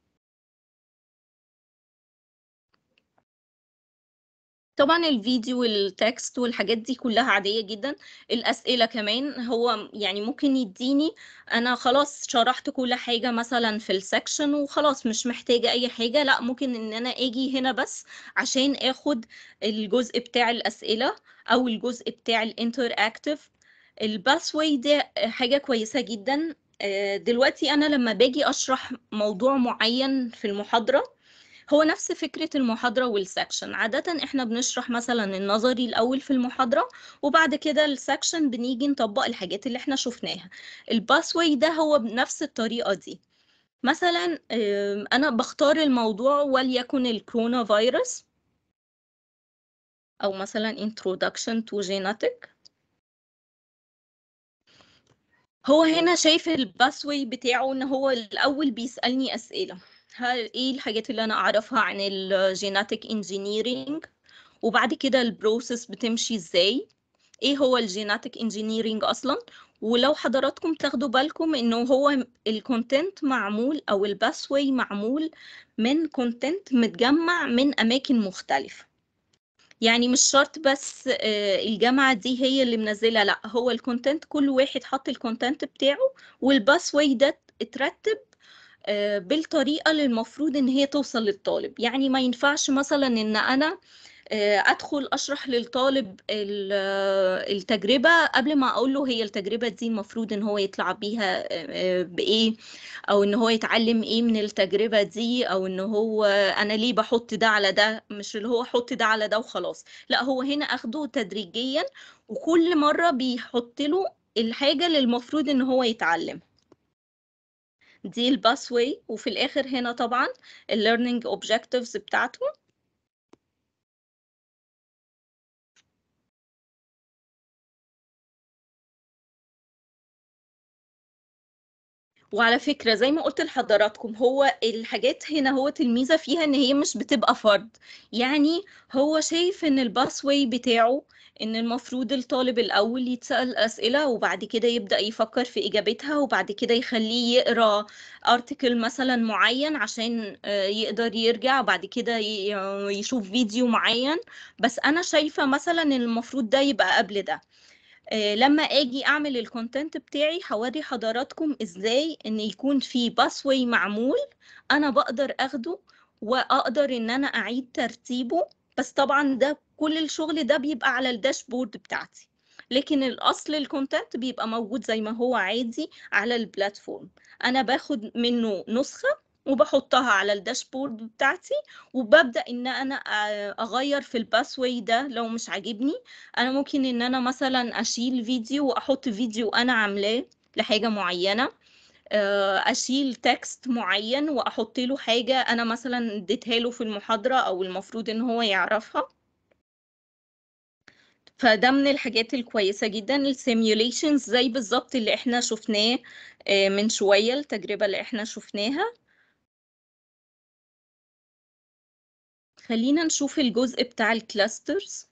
طبعا الفيديو والتكست والحاجات دي كلها عادية جدا الأسئلة كمان هو يعني ممكن يديني أنا خلاص شرحت كل حاجة مثلا في السكشن وخلاص مش محتاجة أي حاجة لا ممكن إن أنا أجي هنا بس عشان أخد الجزء بتاع الأسئلة أو الجزء بتاع الانتر اكتف الباسواي ده حاجة كويسة جدا آه، دلوقتي أنا لما باجي أشرح موضوع معين في المحاضرة هو نفس فكرة المحاضرة والسكشن عادة احنا بنشرح مثلا النظري الأول في المحاضرة وبعد كده السكشن بنيجي نطبق الحاجات اللي احنا شفناها الباسواي ده هو بنفس الطريقة دي مثلا آم، أنا بختار الموضوع وليكن الكورونا فيروس أو مثلا introduction to genetic هو هنا شايف الباسواي بتاعه ان هو الاول بيسالني اسئله هل ايه الحاجات اللي انا اعرفها عن الجيناتيك انجينيرينج وبعد كده البروسيس بتمشي ازاي ايه هو الجيناتيك انجينيرينج اصلا ولو حضراتكم تاخدوا بالكم انه هو الكونتنت معمول او الباسواي معمول من كونتنت متجمع من اماكن مختلفه يعني مش شرط بس آه، الجامعة دي هي اللي منزلة لا هو الكونتنت كل واحد حط الكونتنت بتاعه والباسواي ده اترتب آه، بالطريقة اللي المفروض ان هي توصل للطالب يعني ما ينفعش مثلا ان انا آه، ادخل اشرح للطالب ال- آه، التجربة قبل ما اقول له هي التجربة دي المفروض ان هو يطلع بيها آه، آه، بايه او ان هو يتعلم ايه من التجربة دي او ان هو انا ليه بحط ده على ده مش اللي هو حط ده على ده وخلاص لا هو هنا اخده تدريجيا وكل مرة بيحط له الحاجة اللي المفروض ان هو يتعلم دي الباسواي وفي الاخر هنا طبعا الليرنينج اوبجكتيفز بتاعته وعلى فكرة زي ما قلت لحضراتكم هو الحاجات هنا هو الميزة فيها ان هي مش بتبقى فرض يعني هو شايف ان الباسواي بتاعه ان المفروض الطالب الاول يتسأل اسئلة وبعد كده يبدأ يفكر في اجابتها وبعد كده يخليه يقرا ارتكل مثلا معين عشان آه، يقدر يرجع بعد كده ي- يشوف فيديو معين بس انا شايفة مثلا ان المفروض ده يبقى قبل ده آه، لما اجي اعمل الكونتنت بتاعي هوري حضراتكم ازاي ان يكون في باسواي معمول انا بقدر اخده واقدر ان انا اعيد ترتيبه بس طبعا ده كل الشغل ده بيبقى على الداشبورد بتاعتي لكن الاصل الكونتنت بيبقى موجود زي ما هو عادي على البلاتفورم انا باخد منه نسخة وبحطها على الداشبورد بتاعتي وببدأ ان انا آه، اغير في الباسواي ده لو مش عاجبني انا ممكن ان انا مثلا اشيل فيديو واحط فيديو انا عاملاه لحاجة معينة آه، اشيل تكست معين واحط له حاجة انا مثلا اديتها له في المحاضرة او المفروض ان هو يعرفها فده من الحاجات الكويسة جدا السيميوليشنز زي بالظبط اللي احنا شفناه آه، من شوية التجربة اللي احنا شفناها خلينا نشوف الجزء بتاع الكلاسترز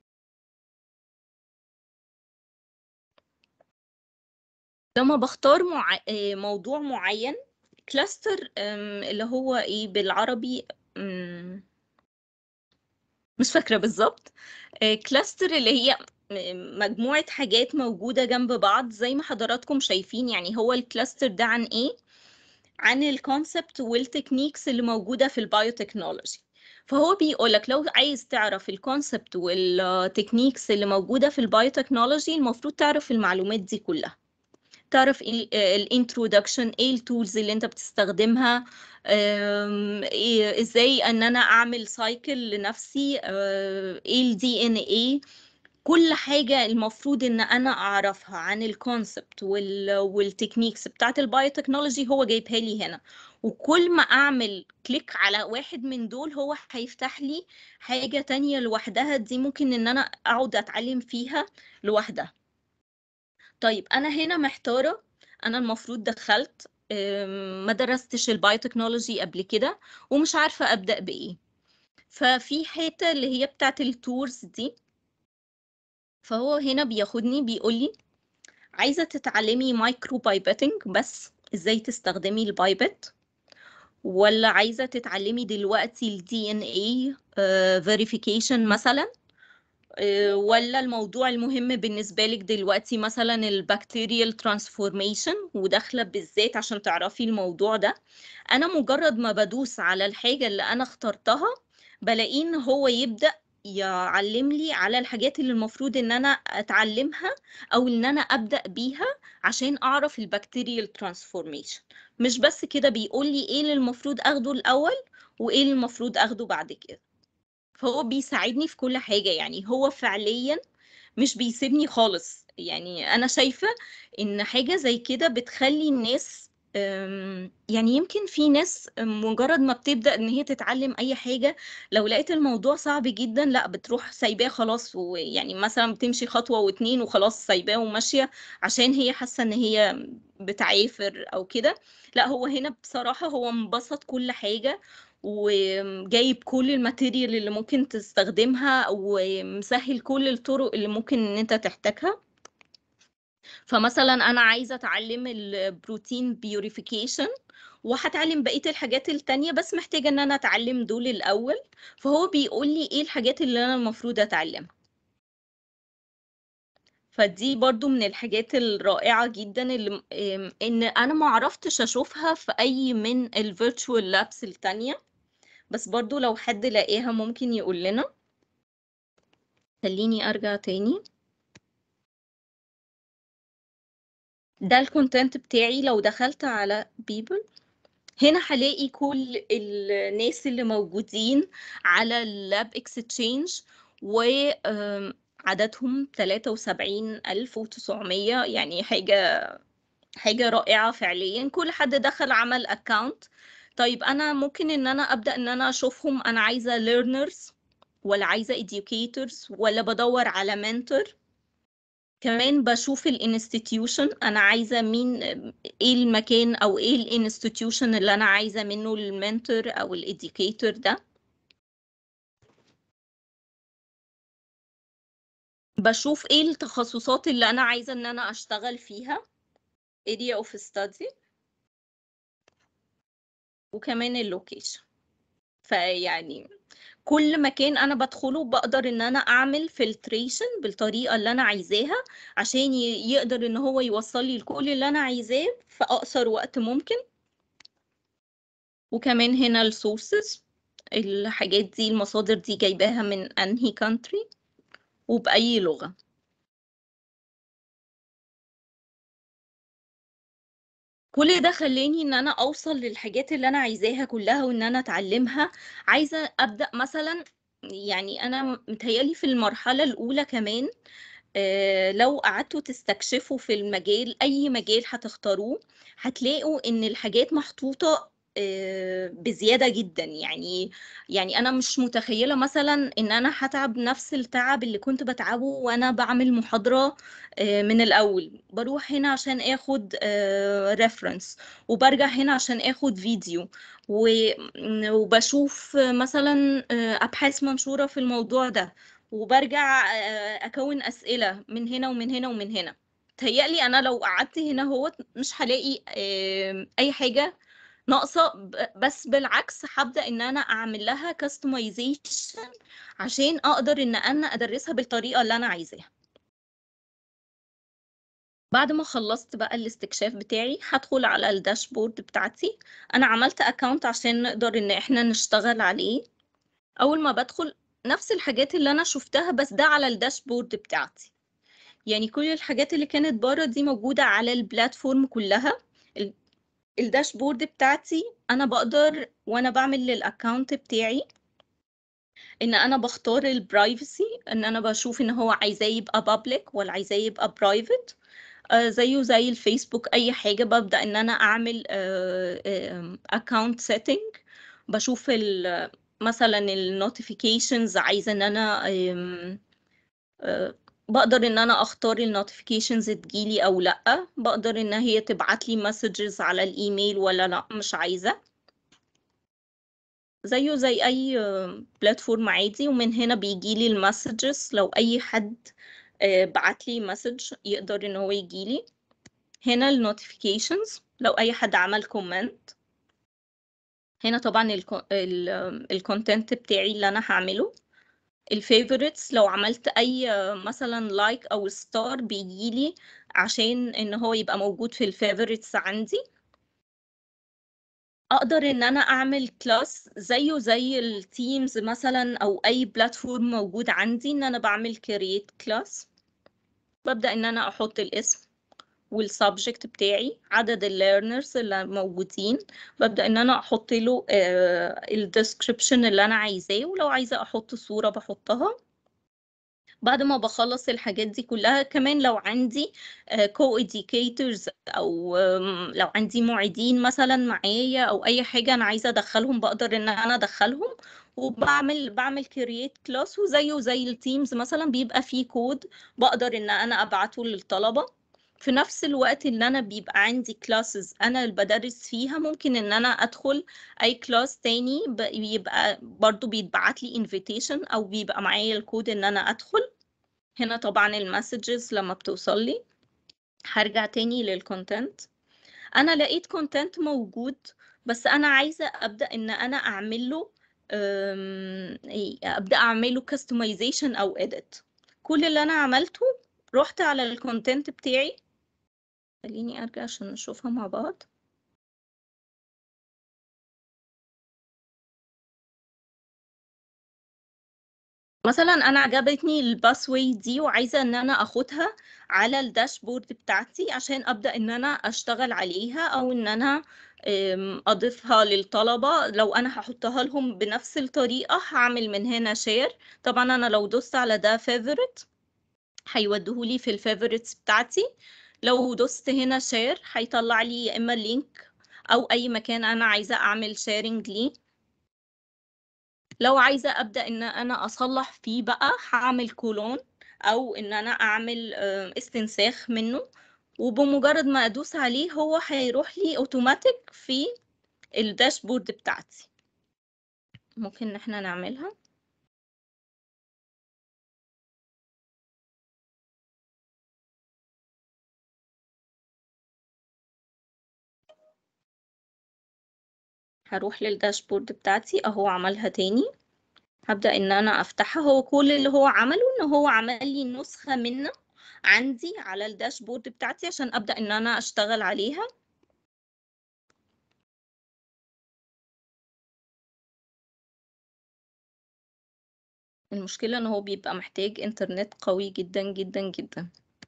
لما بختار مع... آه، موضوع معين كلاستر اللي هو ايه بالعربي أم، مش فاكرة بالظبط كلاستر اللي هي م- مجموعة حاجات موجودة جنب بعض زي ما حضراتكم شايفين يعني هو الكلاستر ده عن ايه عن الكونسبت والتكنيكس اللي موجودة في البايوتكنولوجي فهو بيقولك لو عايز تعرف الكونسبت والتكنيكس اللي موجودة في البايوتكنولوجي المفروض تعرف المعلومات دي كلها تعرف الانترودكشن ايه التولز اللي انت بتستخدمها أم، إيه ازاي ان انا اعمل سايكل لنفسي أه، ايه الدي ان ايه كل حاجة المفروض إن أنا أعرفها عن الكونسبت وال والتكنيكس بتاعة البايوتكنولوجي هو جايبها لي هنا وكل ما أعمل كليك على واحد من دول هو هيفتح لي حاجة تانية لوحدها دي ممكن إن أنا أقعد أتعلم فيها لوحدها طيب أنا هنا محتارة أنا المفروض دخلت أم، ما درستش البايوتكنولوجي قبل كده ومش عارفة أبدأ بإيه ففي حتة اللي هي بتاعة التورز دي فهو هنا بياخدني بيقول لي عايزة تتعلمي مايكرو بايبتنج بس ازاي تستخدمي البايبت ولا عايزة تتعلمي دلوقتي ال DNA uh, verification مثلا آه، ولا الموضوع المهم بالنسبة لك دلوقتي مثلا البكتيريال ترانسفورميشن وداخلة بالذات عشان تعرفي الموضوع ده أنا مجرد ما بدوس على الحاجة اللي أنا اخترتها بلاقيه إن هو يبدأ يعلم لي على الحاجات اللي المفروض إن أنا أتعلمها أو إن أنا أبدأ بيها عشان أعرف البكتيريال ترانسفورميشن مش بس كده بيقول لي إيه اللي المفروض أخده الأول وإيه اللي المفروض أخده بعد كده فهو بيساعدني في كل حاجة يعني هو فعليا مش بيسيبني خالص يعني أنا شايفة إن حاجة زي كده بتخلي الناس أم، يعني يمكن في ناس مجرد ما بتبدأ إن هي تتعلم أي حاجة لو لقيت الموضوع صعب جدا لا بتروح سايباه خلاص ويعني مثلا بتمشي خطوة واتنين وخلاص سايباه وماشية عشان هي حاسة إن هي بتعافر أو كده لا هو هنا بصراحة هو مبسط كل حاجة وجايب كل الماتيريال اللي ممكن تستخدمها ومسهل كل الطرق اللي ممكن ان انت تحتاجها فمثلا انا عايزه اتعلم البروتين بيوريفيكيشن وهتعلم بقيه الحاجات التانية بس محتاجه ان انا اتعلم دول الاول فهو بيقول لي ايه الحاجات اللي انا المفروض اتعلمها فدي برضو من الحاجات الرائعة جدا اللي ام- ان انا ما عرفتش اشوفها في اي من الفيرتشوال لابس التانية بس برضو لو حد لاقيها ممكن يقول لنا خليني ارجع تاني ده الكونتنت بتاعي لو دخلت على بيبل هنا هلاقي كل الناس اللي موجودين على اللاب اكستشينج وعددهم 73900 يعني حاجة حاجة رائعة فعليا كل حد دخل عمل اكاونت طيب انا ممكن ان انا ابدا ان انا اشوفهم انا عايزة learners ولا عايزة educators ولا بدور على mentor كمان بشوف الانستتيوشن انا عايزه مين ايه المكان او ايه الانستتيوشن اللي انا عايزه منه المنتور او الاديكيتور ده بشوف ايه التخصصات اللي انا عايزه ان انا اشتغل فيها area of study وكمان اللوكيشن فيعني كل مكان انا بدخله بقدر ان انا اعمل فلتريشن بالطريقه اللي انا عايزاها عشان ي- يقدر ان هو يوصل لي كل اللي انا عايزاه في اقصر وقت ممكن وكمان هنا السورسز الحاجات دي المصادر دي جايباها من انهي كانتري وبأي لغة كل ده خلاني ان انا اوصل للحاجات اللي انا عايزاها كلها وان انا اتعلمها عايزة ابدأ مثلا يعني انا متهيالي في المرحلة الاولى كمان آه، لو قعدتوا تستكشفوا في المجال أي مجال هتختاروه هتلاقوا إن الحاجات محطوطة آه، بزيادة جدا يعني يعني أنا مش متخيلة مثلا إن أنا هتعب نفس التعب اللي كنت بتعبه وأنا بعمل محاضرة آه، من الأول بروح هنا عشان آخد ريفرنس وبرجع هنا عشان آخد فيديو و- وبشوف مثلا آه، أبحاث منشورة في الموضوع ده وبرجع آه، اكون اسئله من هنا ومن هنا ومن هنا تهيألي انا لو قعدت هنا هو مش هلاقي آه، اي حاجه ناقصه ب- بس بالعكس هبدا ان انا اعمل لها كاستمايزيشن عشان اقدر ان انا ادرسها بالطريقه اللي انا عايزاها بعد ما خلصت بقى الاستكشاف بتاعي هدخل على الداشبورد بتاعتي انا عملت اكونت عشان نقدر ان احنا نشتغل عليه اول ما بدخل نفس الحاجات اللي انا شفتها بس ده على الداشبورد بتاعتي يعني كل الحاجات اللي كانت بره دي موجودة على البلاتفورم كلها ال- الداشبورد بتاعتي انا بقدر وانا بعمل للاكونت بتاعي ان انا بختار البرايفسي ان انا بشوف ان هو عايزاه يبقى public ولا عايزاه يبقى private آه، زيه زي الفيسبوك اي حاجه ببدا ان انا اعمل اكونت سيتنج بشوف ال- مثلا النوتيفيكيشنز عايزه ان انا آم، آه، بقدر ان انا اختار النوتيفيكيشنز تجيلي او لا بقدر ان هي تبعت لي مسجز على الايميل ولا لا مش عايزه زيه زي اي بلاتفورم عادي ومن هنا بيجيلي المسجز لو اي حد بعت لي مسج يقدر ان هو يجيلي هنا النوتيفيكيشنز لو اي حد عمل كومنت هنا طبعا الكونتنت بتاعي اللي انا هعمله الفيفوريتس لو عملت اي مثلا لايك او ستار بيجيلي عشان ان هو يبقى موجود في الفيفوريتس عندي اقدر ان انا اعمل كلاس زيه زي التيمز مثلا او اي بلاتفورم موجود عندي ان انا بعمل كرييت كلاس ببدأ ان انا احط الاسم والسبجكت بتاعي عدد الليرنرز اللي موجودين ببدأ ان انا احط له الديسكريبشن اللي انا عايزاه ولو عايزة احط صورة بحطها بعد ما بخلص الحاجات دي كلها كمان لو عندي كو educators او آم، لو عندي معيدين مثلا معايا او اي حاجة انا عايزة ادخلهم بقدر ان انا ادخلهم وبعمل بعمل كرييت كلاس وزيه زي التيمز مثلا بيبقى فيه كود بقدر ان انا ابعته للطلبة في نفس الوقت اللي انا بيبقى عندي كلاسز انا اللي بدرس فيها ممكن ان انا ادخل اي كلاس تاني ب- بيبقى برضو بيتبعت لي انفيتيشن او بيبقى معايا الكود ان انا ادخل هنا طبعا المسجز لما بتوصل لي هرجع تاني للكونتنت انا لقيت كونتنت موجود بس انا عايزه ابدا ان انا اعمل له أم، إيه، ابدا اعمله كاستمايزيشن او اديت كل اللي انا عملته رحت على الكونتنت بتاعي خليني ارجع عشان نشوفها مع بعض مثلا انا عجبتني الباسوي دي وعايزه ان انا اخدها على الداشبورد بتاعتي عشان ابدا ان انا اشتغل عليها او ان انا أم، اضيفها للطلبه لو انا هحطها لهم بنفس الطريقه هعمل من هنا شير طبعا انا لو دوست على ده فيفورت هيوديهولي في الفيفوريتس بتاعتي لو دوست هنا شير هيطلع لي يا اما اللينك او اي مكان انا عايزه اعمل شيرنج ليه لو عايزة أبدأ إن أنا أصلح فيه بقى هعمل كولون أو إن أنا أعمل آه، استنساخ منه وبمجرد ما أدوس عليه هو هيروح لي أوتوماتيك في الداشبورد بتاعتي ممكن إن احنا نعملها هروح للداشبورد بتاعتي أهو عملها تاني هبدأ إن أنا أفتحها هو كل اللي هو عمله إن هو عمل لي نسخة منه عندي على الداشبورد بتاعتي عشان أبدأ إن أنا أشتغل عليها المشكلة إن هو بيبقى محتاج إنترنت قوي جدا جدا جدا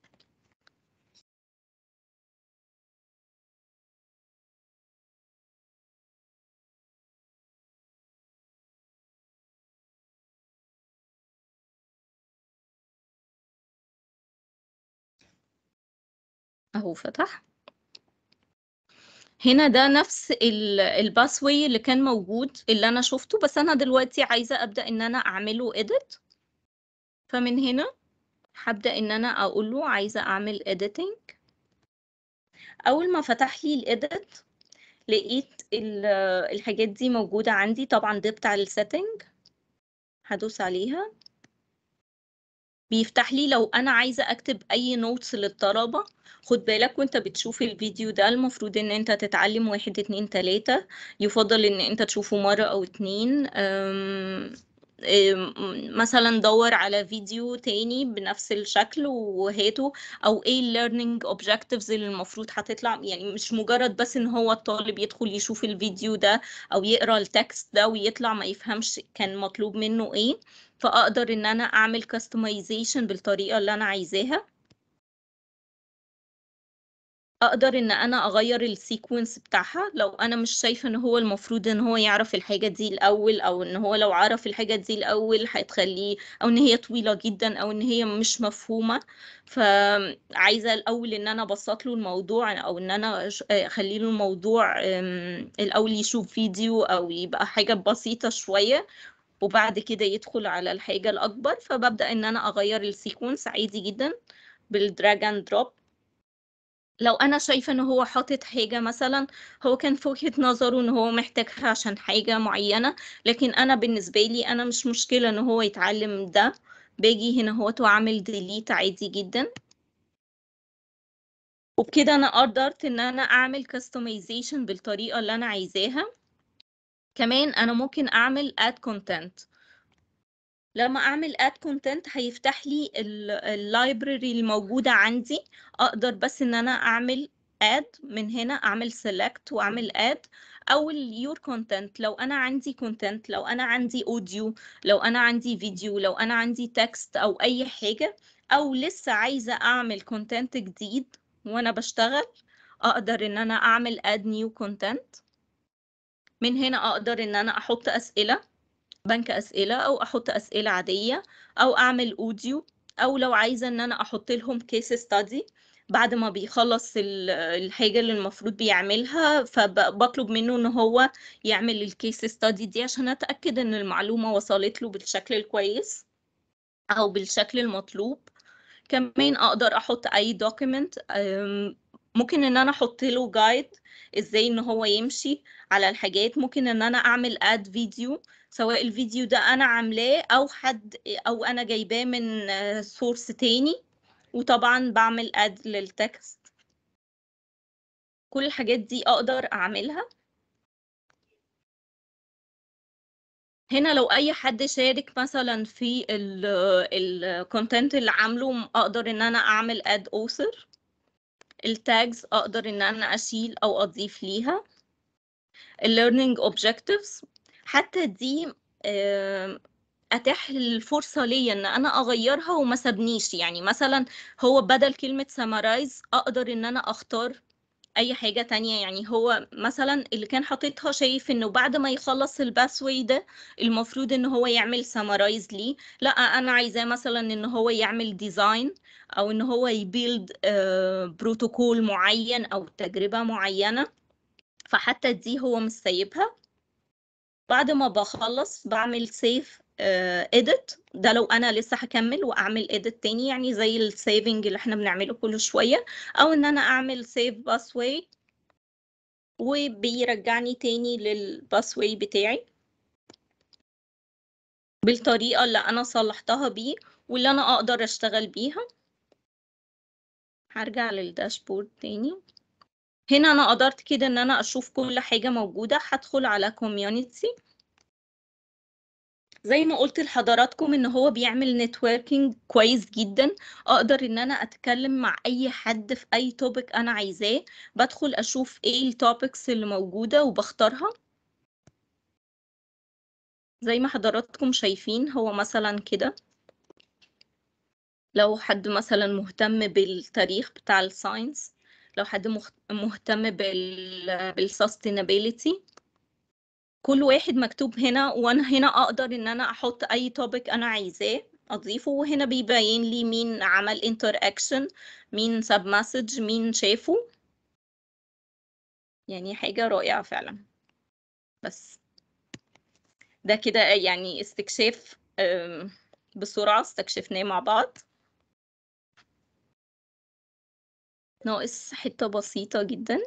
أهو فتح هنا ده نفس الباسوي اللي كان موجود اللي انا شفته بس انا دلوقتي عايزة ابدأ ان انا اعمله edit فمن هنا هبدأ ان انا اقول له عايزة اعمل editing اول ما فتح لي الاديت لقيت ال- الحاجات دي موجودة عندي طبعا ده بتاع السيتنج هدوس عليها بيفتح لي لو انا عايزة اكتب اي نوتس للطلبة خد بالك وانت بتشوف الفيديو ده المفروض ان انت تتعلم واحد اتنين تلاتة يفضل ان انت تشوفه مرة او اتنين أم أم مثلا دور على فيديو تاني بنفس الشكل وهاته او ايه learning objectives اللي المفروض هتطلع يعني مش مجرد بس ان هو الطالب يدخل يشوف الفيديو ده او يقرا التكست ده ويطلع ما يفهمش كان مطلوب منه ايه فاقدر ان انا اعمل customization بالطريقة اللي انا عايزاها اقدر ان انا اغير السيكونس بتاعها لو انا مش شايفه ان هو المفروض ان هو يعرف الحاجه دي الاول او ان هو لو عرف الحاجه دي الاول هتخليه او ان هي طويله جدا او ان هي مش مفهومه فعايزه الاول ان انا ابسط له الموضوع او ان انا أش- اخلي له الموضوع أم، الاول يشوف فيديو او يبقى حاجه بسيطه شويه وبعد كده يدخل على الحاجه الاكبر فببدا ان انا اغير السيكونس عادي جدا بالدراج اند دروب لو انا شايفه ان هو حاطط حاجه مثلا هو كان في وجهه نظره ان هو محتاجها عشان حاجه معينه لكن انا بالنسبه لي انا مش مشكله ان هو يتعلم ده باجي هنا هو واعمل ديليت عادي جدا وبكده انا قدرت ان انا اعمل كاستمايزيشن بالطريقه اللي انا عايزاها كمان انا ممكن اعمل add content لما اعمل add content هيفتح لي اللايبراري الموجودة عندي اقدر بس ان انا اعمل add من هنا اعمل select واعمل add او ال your content لو انا عندي content لو انا عندي audio لو انا عندي فيديو لو انا عندي text او اي حاجة او لسه عايزة اعمل content جديد وانا بشتغل اقدر ان انا اعمل add new content من هنا اقدر ان انا احط اسئلة بنك أسئلة أو أحط أسئلة عادية أو أعمل أوديو أو لو عايزة إن أنا أحط لهم كيس ستادي بعد ما بيخلص ال- الحاجة اللي المفروض بيعملها فبطلب منه إن هو يعمل الكيس ستادي دي عشان أتأكد إن المعلومة وصلت له بالشكل الكويس أو بالشكل المطلوب كمان أقدر أحط أي دوكيمنت ممكن إن أنا أحط له جايد إزاي إن هو يمشي على الحاجات ممكن إن أنا أعمل أد فيديو سواء الفيديو ده انا عاملاه او حد او انا جايباه من سورس تاني وطبعا بعمل اد للتكست كل الحاجات دي اقدر اعملها هنا لو اي حد شارك مثلا في الكونتنت اللي عامله اقدر ان انا اعمل اد اوثر التاجز اقدر ان انا اشيل او اضيف ليها الليرنينج اوبجكتيفز حتى دي آم، اتاح الفرصه ليا ان انا اغيرها وما سابنيش يعني مثلا هو بدل كلمه سمرايز اقدر ان انا اختار اي حاجه تانية يعني هو مثلا اللي كان حاططها شايف انه بعد ما يخلص الباسوي ده المفروض ان هو يعمل سمرايز ليه لا انا عايزاه مثلا ان هو يعمل ديزاين او ان هو يبيلد بروتوكول معين او تجربه معينه فحتى دي هو مش سايبها بعد ما بخلص بعمل سيف edit ده لو انا لسه هكمل واعمل edit تاني يعني زي السيفنج اللي احنا بنعمله كل شوية او ان انا اعمل save busway وبيرجعني تاني للباسواي بتاعي بالطريقة اللي انا صلحتها بيه واللي انا اقدر اشتغل بيها هرجع للداشبورد تاني هنا انا قدرت كده ان انا اشوف كل حاجة موجودة هدخل على community زي ما قلت لحضراتكم ان هو بيعمل نتوركينج كويس جدا اقدر ان انا اتكلم مع اي حد في اي توبيك انا عايزاه بدخل اشوف ايه التوبكس اللي موجودة وبختارها زي ما حضراتكم شايفين هو مثلا كده لو حد مثلا مهتم بالتاريخ بتاع الساينس لو حد مخ- مهتم بال بالسستينابيليتي كل واحد مكتوب هنا وانا هنا اقدر ان انا احط اي توبيك انا عايزاه اضيفه وهنا بيبين لي مين عمل انتر اكشن مين ساب مسج مين شافه يعني حاجة رائعة فعلا بس ده كده يعني استكشاف أم، بسرعة استكشفناه مع بعض ناقص حتة بسيطة جدا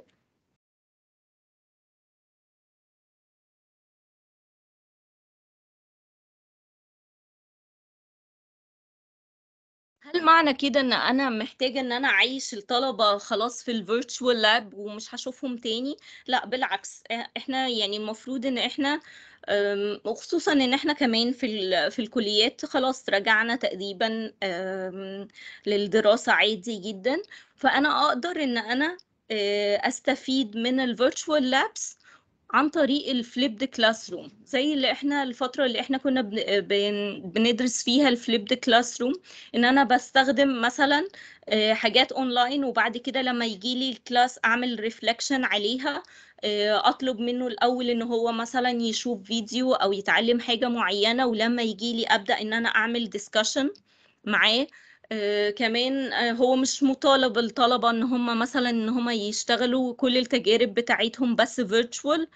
هل معنى كده ان انا محتاجة ان انا اعيش الطلبة خلاص في الفيرتشوال لاب ومش هشوفهم تاني لا بالعكس إح- احنا يعني المفروض ان احنا أم، وخصوصا ان احنا كمان في ال- في الكليات خلاص رجعنا تقريبا أم، للدراسة عادي جدا فانا اقدر ان انا أه، استفيد من الفيرتشوال لابس عن طريق الفليبد كلاس روم زي اللي احنا الفترة اللي احنا كنا بن... بن... بندرس فيها الفليبد كلاس روم ان انا بستخدم مثلا آه، حاجات اونلاين وبعد كده لما يجي لي الكلاس اعمل ريفلكشن عليها آه، اطلب منه الاول ان هو مثلا يشوف فيديو او يتعلم حاجة معينة ولما يجي لي ابدا ان انا اعمل ديسكشن معاه آه، كمان آه، هو مش مطالب الطلبة ان هم مثلا ان هم يشتغلوا كل التجارب بتاعتهم بس فيرتشوال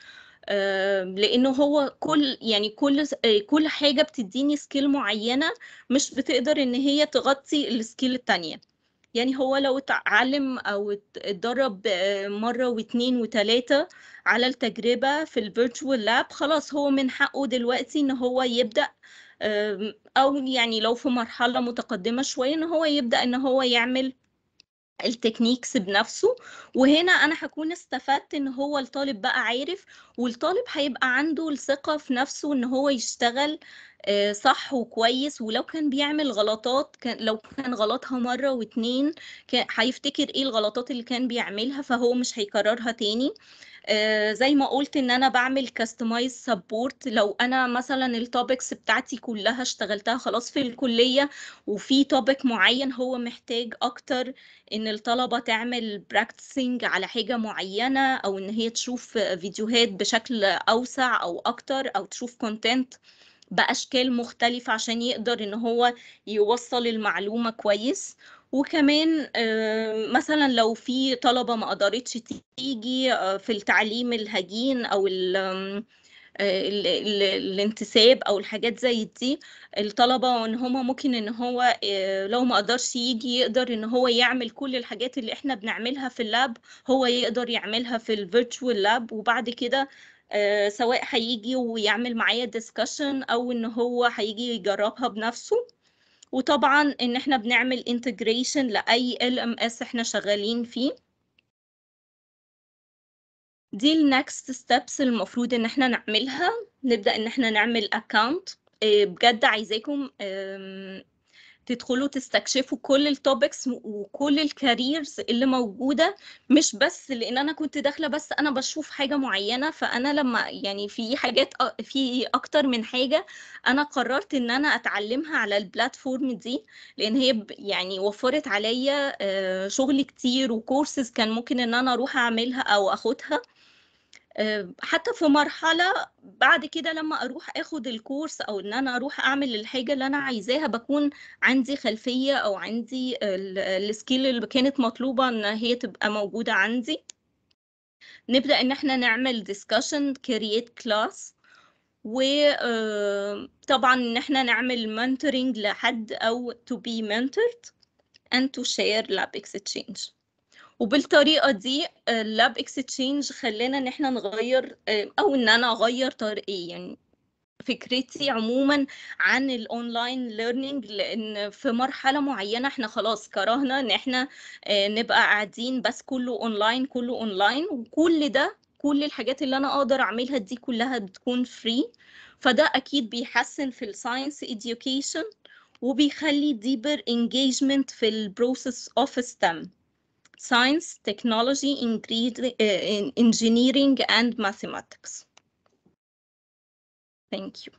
لانه هو كل يعني كل آه، كل حاجة بتديني سكيل معينة مش بتقدر ان هي تغطي السكيل التانية يعني هو لو اتعلم او ات- اتدرب آه، مرة واتنين وتلاتة على التجربة في الفيرتشوال لاب خلاص هو من حقه دلوقتي ان هو يبدأ آم، او يعني لو في مرحلة متقدمة شوية ان هو يبدأ ان هو يعمل التكنيكس بنفسه وهنا انا هكون استفدت ان هو الطالب بقى عارف والطالب هيبقى عنده الثقة في نفسه ان هو يشتغل آه، صح وكويس ولو كان بيعمل غلطات كان لو كان غلطها مرة واتنين كان هيفتكر ايه الغلطات اللي كان بيعملها فهو مش هيكررها تاني آه، زي ما قلت ان انا بعمل كاستمايز سبورت لو انا مثلا التوبكس بتاعتي كلها اشتغلتها خلاص في الكلية وفي توبك معين هو محتاج اكتر ان الطلبة تعمل براكتسنج على حاجة معينة او ان هي تشوف فيديوهات بشكل اوسع او اكتر او تشوف كونتنت بأشكال مختلفة عشان يقدر إن هو يوصل المعلومة كويس وكمان آه، مثلا لو في طلبة ما قدرتش تيجي آه، في التعليم الهجين أو ال- آم، آه، ال- ال- الانتساب أو الحاجات زي دي الطلبة إن هما ممكن إن هو آه، لو ما قدرش يجي يقدر إن هو يعمل كل الحاجات اللي إحنا بنعملها في اللاب هو يقدر يعملها في الفيرتشوال لاب وبعد كده آه، سواء هيجي ويعمل معايا ديسكشن او ان هو هيجي يجربها بنفسه وطبعا ان احنا بنعمل انتجريشن لاي ال ام اس احنا شغالين فيه دي النكست ستيبس المفروض ان احنا نعملها نبدأ ان احنا نعمل اكاونت بجد عايزاكم آم، تدخلوا تستكشفوا كل التوبكس وكل الكاريرز اللي موجودة مش بس لان انا كنت داخلة بس انا بشوف حاجة معينة فانا لما يعني في حاجات أ- في اكتر من حاجة انا قررت ان انا اتعلمها على البلاتفورم دي لان هي ب- يعني وفرت عليا آه، شغل كتير وكورسز كان ممكن ان انا اروح اعملها او اخدها آه، حتى في مرحلة بعد كده لما أروح أخد الكورس أو إن أنا أروح أعمل الحاجة اللي أنا عايزاها بكون عندي خلفية أو عندي ال- السكيل اللي كانت مطلوبة إن هي تبقى موجودة عندي نبدأ إن إحنا نعمل discussion create class وطبعا إن إحنا نعمل mentoring لحد أو to be mentored and to share lab exchange وبالطريقة دي اللاب اكستشينج خلانا ان احنا نغير آه، او ان انا اغير طريقي يعني فكرتي عموما عن الاونلاين ليرنينج لان في مرحلة معينة احنا خلاص كرهنا ان احنا آه، نبقى قاعدين بس كله اونلاين كله اونلاين وكل ده كل الحاجات اللي انا اقدر اعملها دي كلها بتكون فري فده اكيد بيحسن في الساينس education وبيخلي deeper engagement في البروسيس of STEM science, technology, ingre- uh, engineering, and mathematics. Thank you.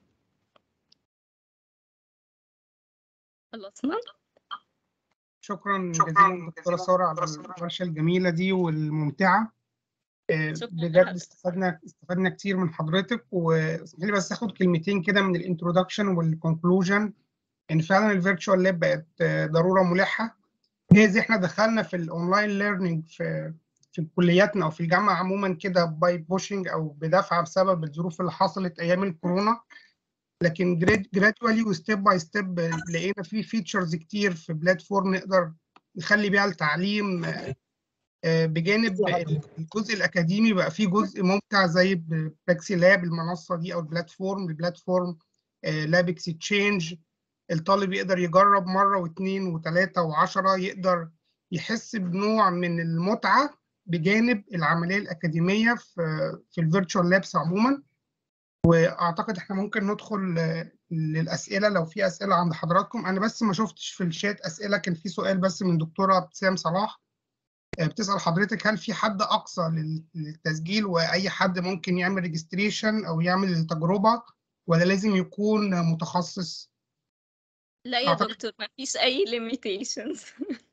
خلصنا؟ شكرا جزيلا دكتورة سارة على الورشة الجميلة دي والممتعة آه، شكراً بجد لحضرتك. استفدنا استفدنا كتير من حضرتك واسمحي لي بس اخد كلمتين كده من الانترودكشن والكونكلوجن ان فعلا الفيرتشوال لاب بقت آه، ضروره ملحه جايز احنا دخلنا في الاونلاين ليرنينج في في كلياتنا او في الجامعه عموما كده باي بوشنج او بدفعه بسبب الظروف اللي حصلت ايام الكورونا لكن جرادوالي وستيب باي ستيب لقينا في فيتشرز كتير في بلاتفورم نقدر نخلي بيها التعليم آه، آه، بجانب الجزء الاكاديمي بقى فيه جزء ممتع زي باكسي لاب المنصه دي او البلاتفورم البلاتفورم لاب اكسشينج الطالب يقدر يجرب مره واثنين وثلاثه وعشرة يقدر يحس بنوع من المتعه بجانب العمليه الاكاديميه في في الفيرتشوال لابس عموما واعتقد احنا ممكن ندخل آه، للاسئله لو في اسئله عند حضراتكم انا بس ما شفتش في الشات اسئله كان في سؤال بس من دكتوره ابتسام صلاح آه، بتسأل حضرتك هل في حد أقصى لل- للتسجيل وأي حد ممكن يعمل ريجستريشن أو يعمل التجربة ولا لازم يكون متخصص؟ لا يا أعتقد- دكتور ما فيش أي limitations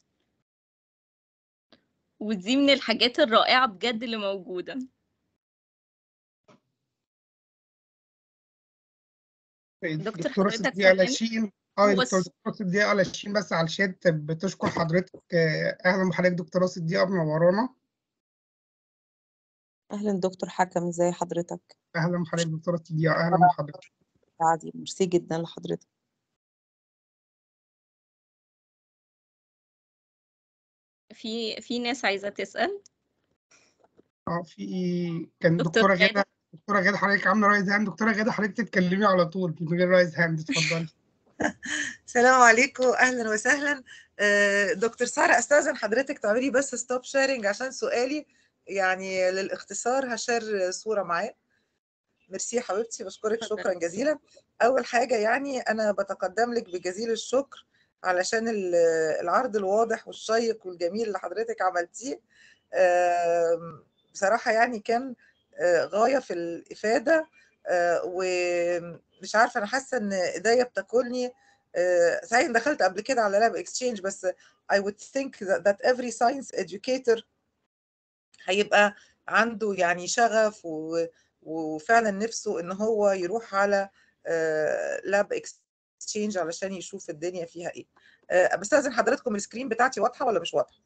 ودي من الحاجات الرائعة بجد اللي موجودة دكتور دكتورة حضرتك صديقة سامعني؟ لاشين اه يا هو دكتور الس- دكتورة صديقة لاشين بس على الشات بتشكر حضرتك آه، أهلا بحضرتك دكتورة صديقة منورانا أهلا دكتور حكم ازي حضرتك أهلا بحضرتك دكتورة صديقة أهلا بحضرتك عادي ميرسي جدا لحضرتك في في ناس عايزة تسأل اه في كان دكتور دكتورة غادة. غادة دكتورة غادة حضرتك عاملة رايز هاند دكتورة غادة حضرتك تتكلمي على طول من غير رايز هاند اتفضلي السلام عليكم اهلا وسهلا آه، دكتور ساره استاذن حضرتك تعملي بس ستوب شيرنج عشان سؤالي يعني للاختصار هشير صوره معاه ميرسي يا حبيبتي بشكرك اتفضلي. شكرا جزيلا اول حاجه يعني انا بتقدم لك بجزيل الشكر علشان ال- العرض الواضح والشيق والجميل اللي حضرتك عملتيه آم، بصراحه يعني كان آه، غايه في الافاده آه، ومش عارفه انا حاسه ان ايديا بتاكلني آه، صحيح إن دخلت قبل كده على لاب اكسشينج بس I would think that, that every science educator هيبقى عنده يعني شغف و... وفعلا نفسه ان هو يروح على لاب اكسشينج علشان يشوف الدنيا فيها ايه آه، بستاذن حضراتكم السكرين بتاعتي واضحه ولا مش واضحه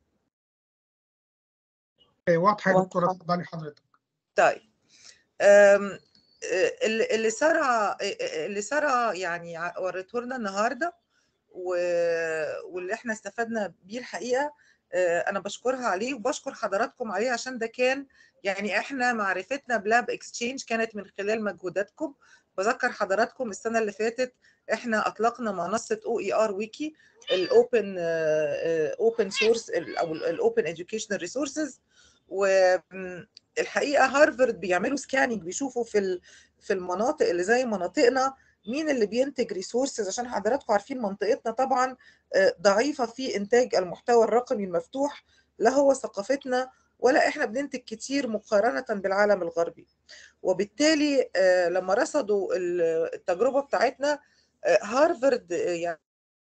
آه، واضحة يا دكتورة واضحة. اتفضلي حضرتك طيب أم، اللي اللي ساره اللي ساره يعني ع- وريته لنا النهارده و- واللي احنا استفدنا بيه الحقيقه أه، انا بشكرها عليه وبشكر حضراتكم عليه عشان ده كان يعني احنا معرفتنا بلاب اكسشينج كانت من خلال مجهوداتكم بذكر حضراتكم السنه اللي فاتت احنا اطلقنا منصه او اي ار ويكي الاوبن اوبن سورس او الاوبن educational ريسورسز والحقيقه هارفارد بيعملوا سكاننج بيشوفوا في ال- في المناطق اللي زي مناطقنا مين اللي بينتج ريسورسز عشان حضراتكم عارفين منطقتنا طبعا آه، ضعيفه في انتاج المحتوى الرقمي المفتوح لا هو ثقافتنا ولا احنا بننتج كتير مقارنه بالعالم الغربي وبالتالي آه، لما رصدوا ال- التجربه بتاعتنا آه، هارفارد آه، يعني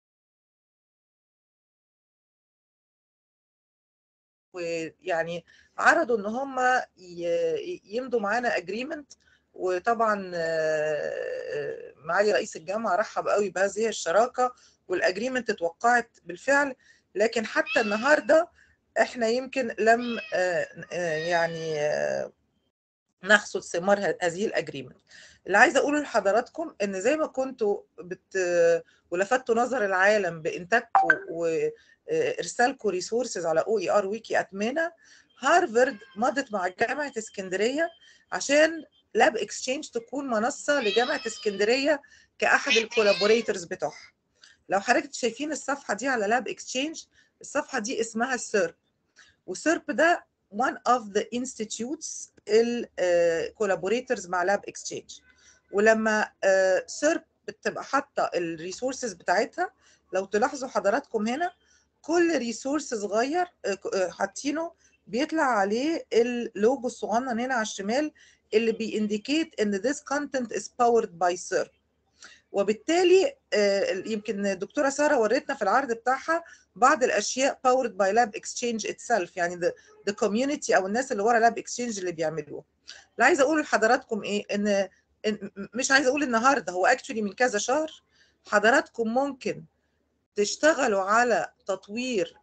ويعني عرضوا ان هم ي- يمضوا معانا اجريمنت وطبعا آه، آه، معالي رئيس الجامعه رحب قوي بهذه الشراكه والاجريمنت اتوقعت بالفعل لكن حتى النهارده احنا يمكن لم آه، آه، يعني آه، نحصد ثمار ه- هذه الاجريمنت اللي عايزه اقوله لحضراتكم ان زي ما كنتوا بت ولفتوا نظر العالم بانتاجكم وارسالكم ريسورسز على او اي ار ويكي اتمنى هارفارد مضت مع جامعه اسكندريه عشان لاب اكسشينج تكون منصه لجامعه اسكندريه كاحد الكولابوريتورز بتوعها لو حضرتك شايفين الصفحه دي على لاب اكسشينج الصفحه دي اسمها سيرب وسيرب ده one of the institutes ال collaborators مع لاب اكسشينج ولما سيرب بتبقى حاطه الريسورسز بتاعتها لو تلاحظوا حضراتكم هنا كل ريسورس صغير آه، آه، حاطينه بيطلع عليه اللوجو الصغنن هنا على الشمال اللي بيindicate ان this content is powered by SERP وبالتالي آه، يمكن الدكتوره ساره وريتنا في العرض بتاعها بعض الاشياء powered by lab exchange itself يعني the, the community او الناس اللي ورا لاب اكسشينج اللي بيعملوه اللي عايزه اقوله لحضراتكم ايه ان إن- مش عايزه اقول النهارده هو اكشولي من كذا شهر حضراتكم ممكن تشتغلوا على تطوير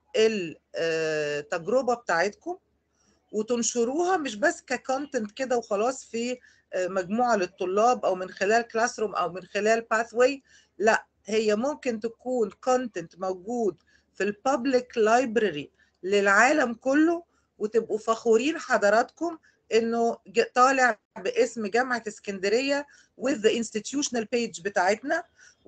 التجربه بتاعتكم وتنشروها مش بس ككونتنت كده وخلاص في آه، مجموعه للطلاب او من خلال كلاس روم او من خلال باثواي لا هي ممكن تكون كونتنت موجود في البابليك لايبراري للعالم كله وتبقوا فخورين حضراتكم انه ج- طالع باسم جامعه اسكندريه with the institutional page بتاعتنا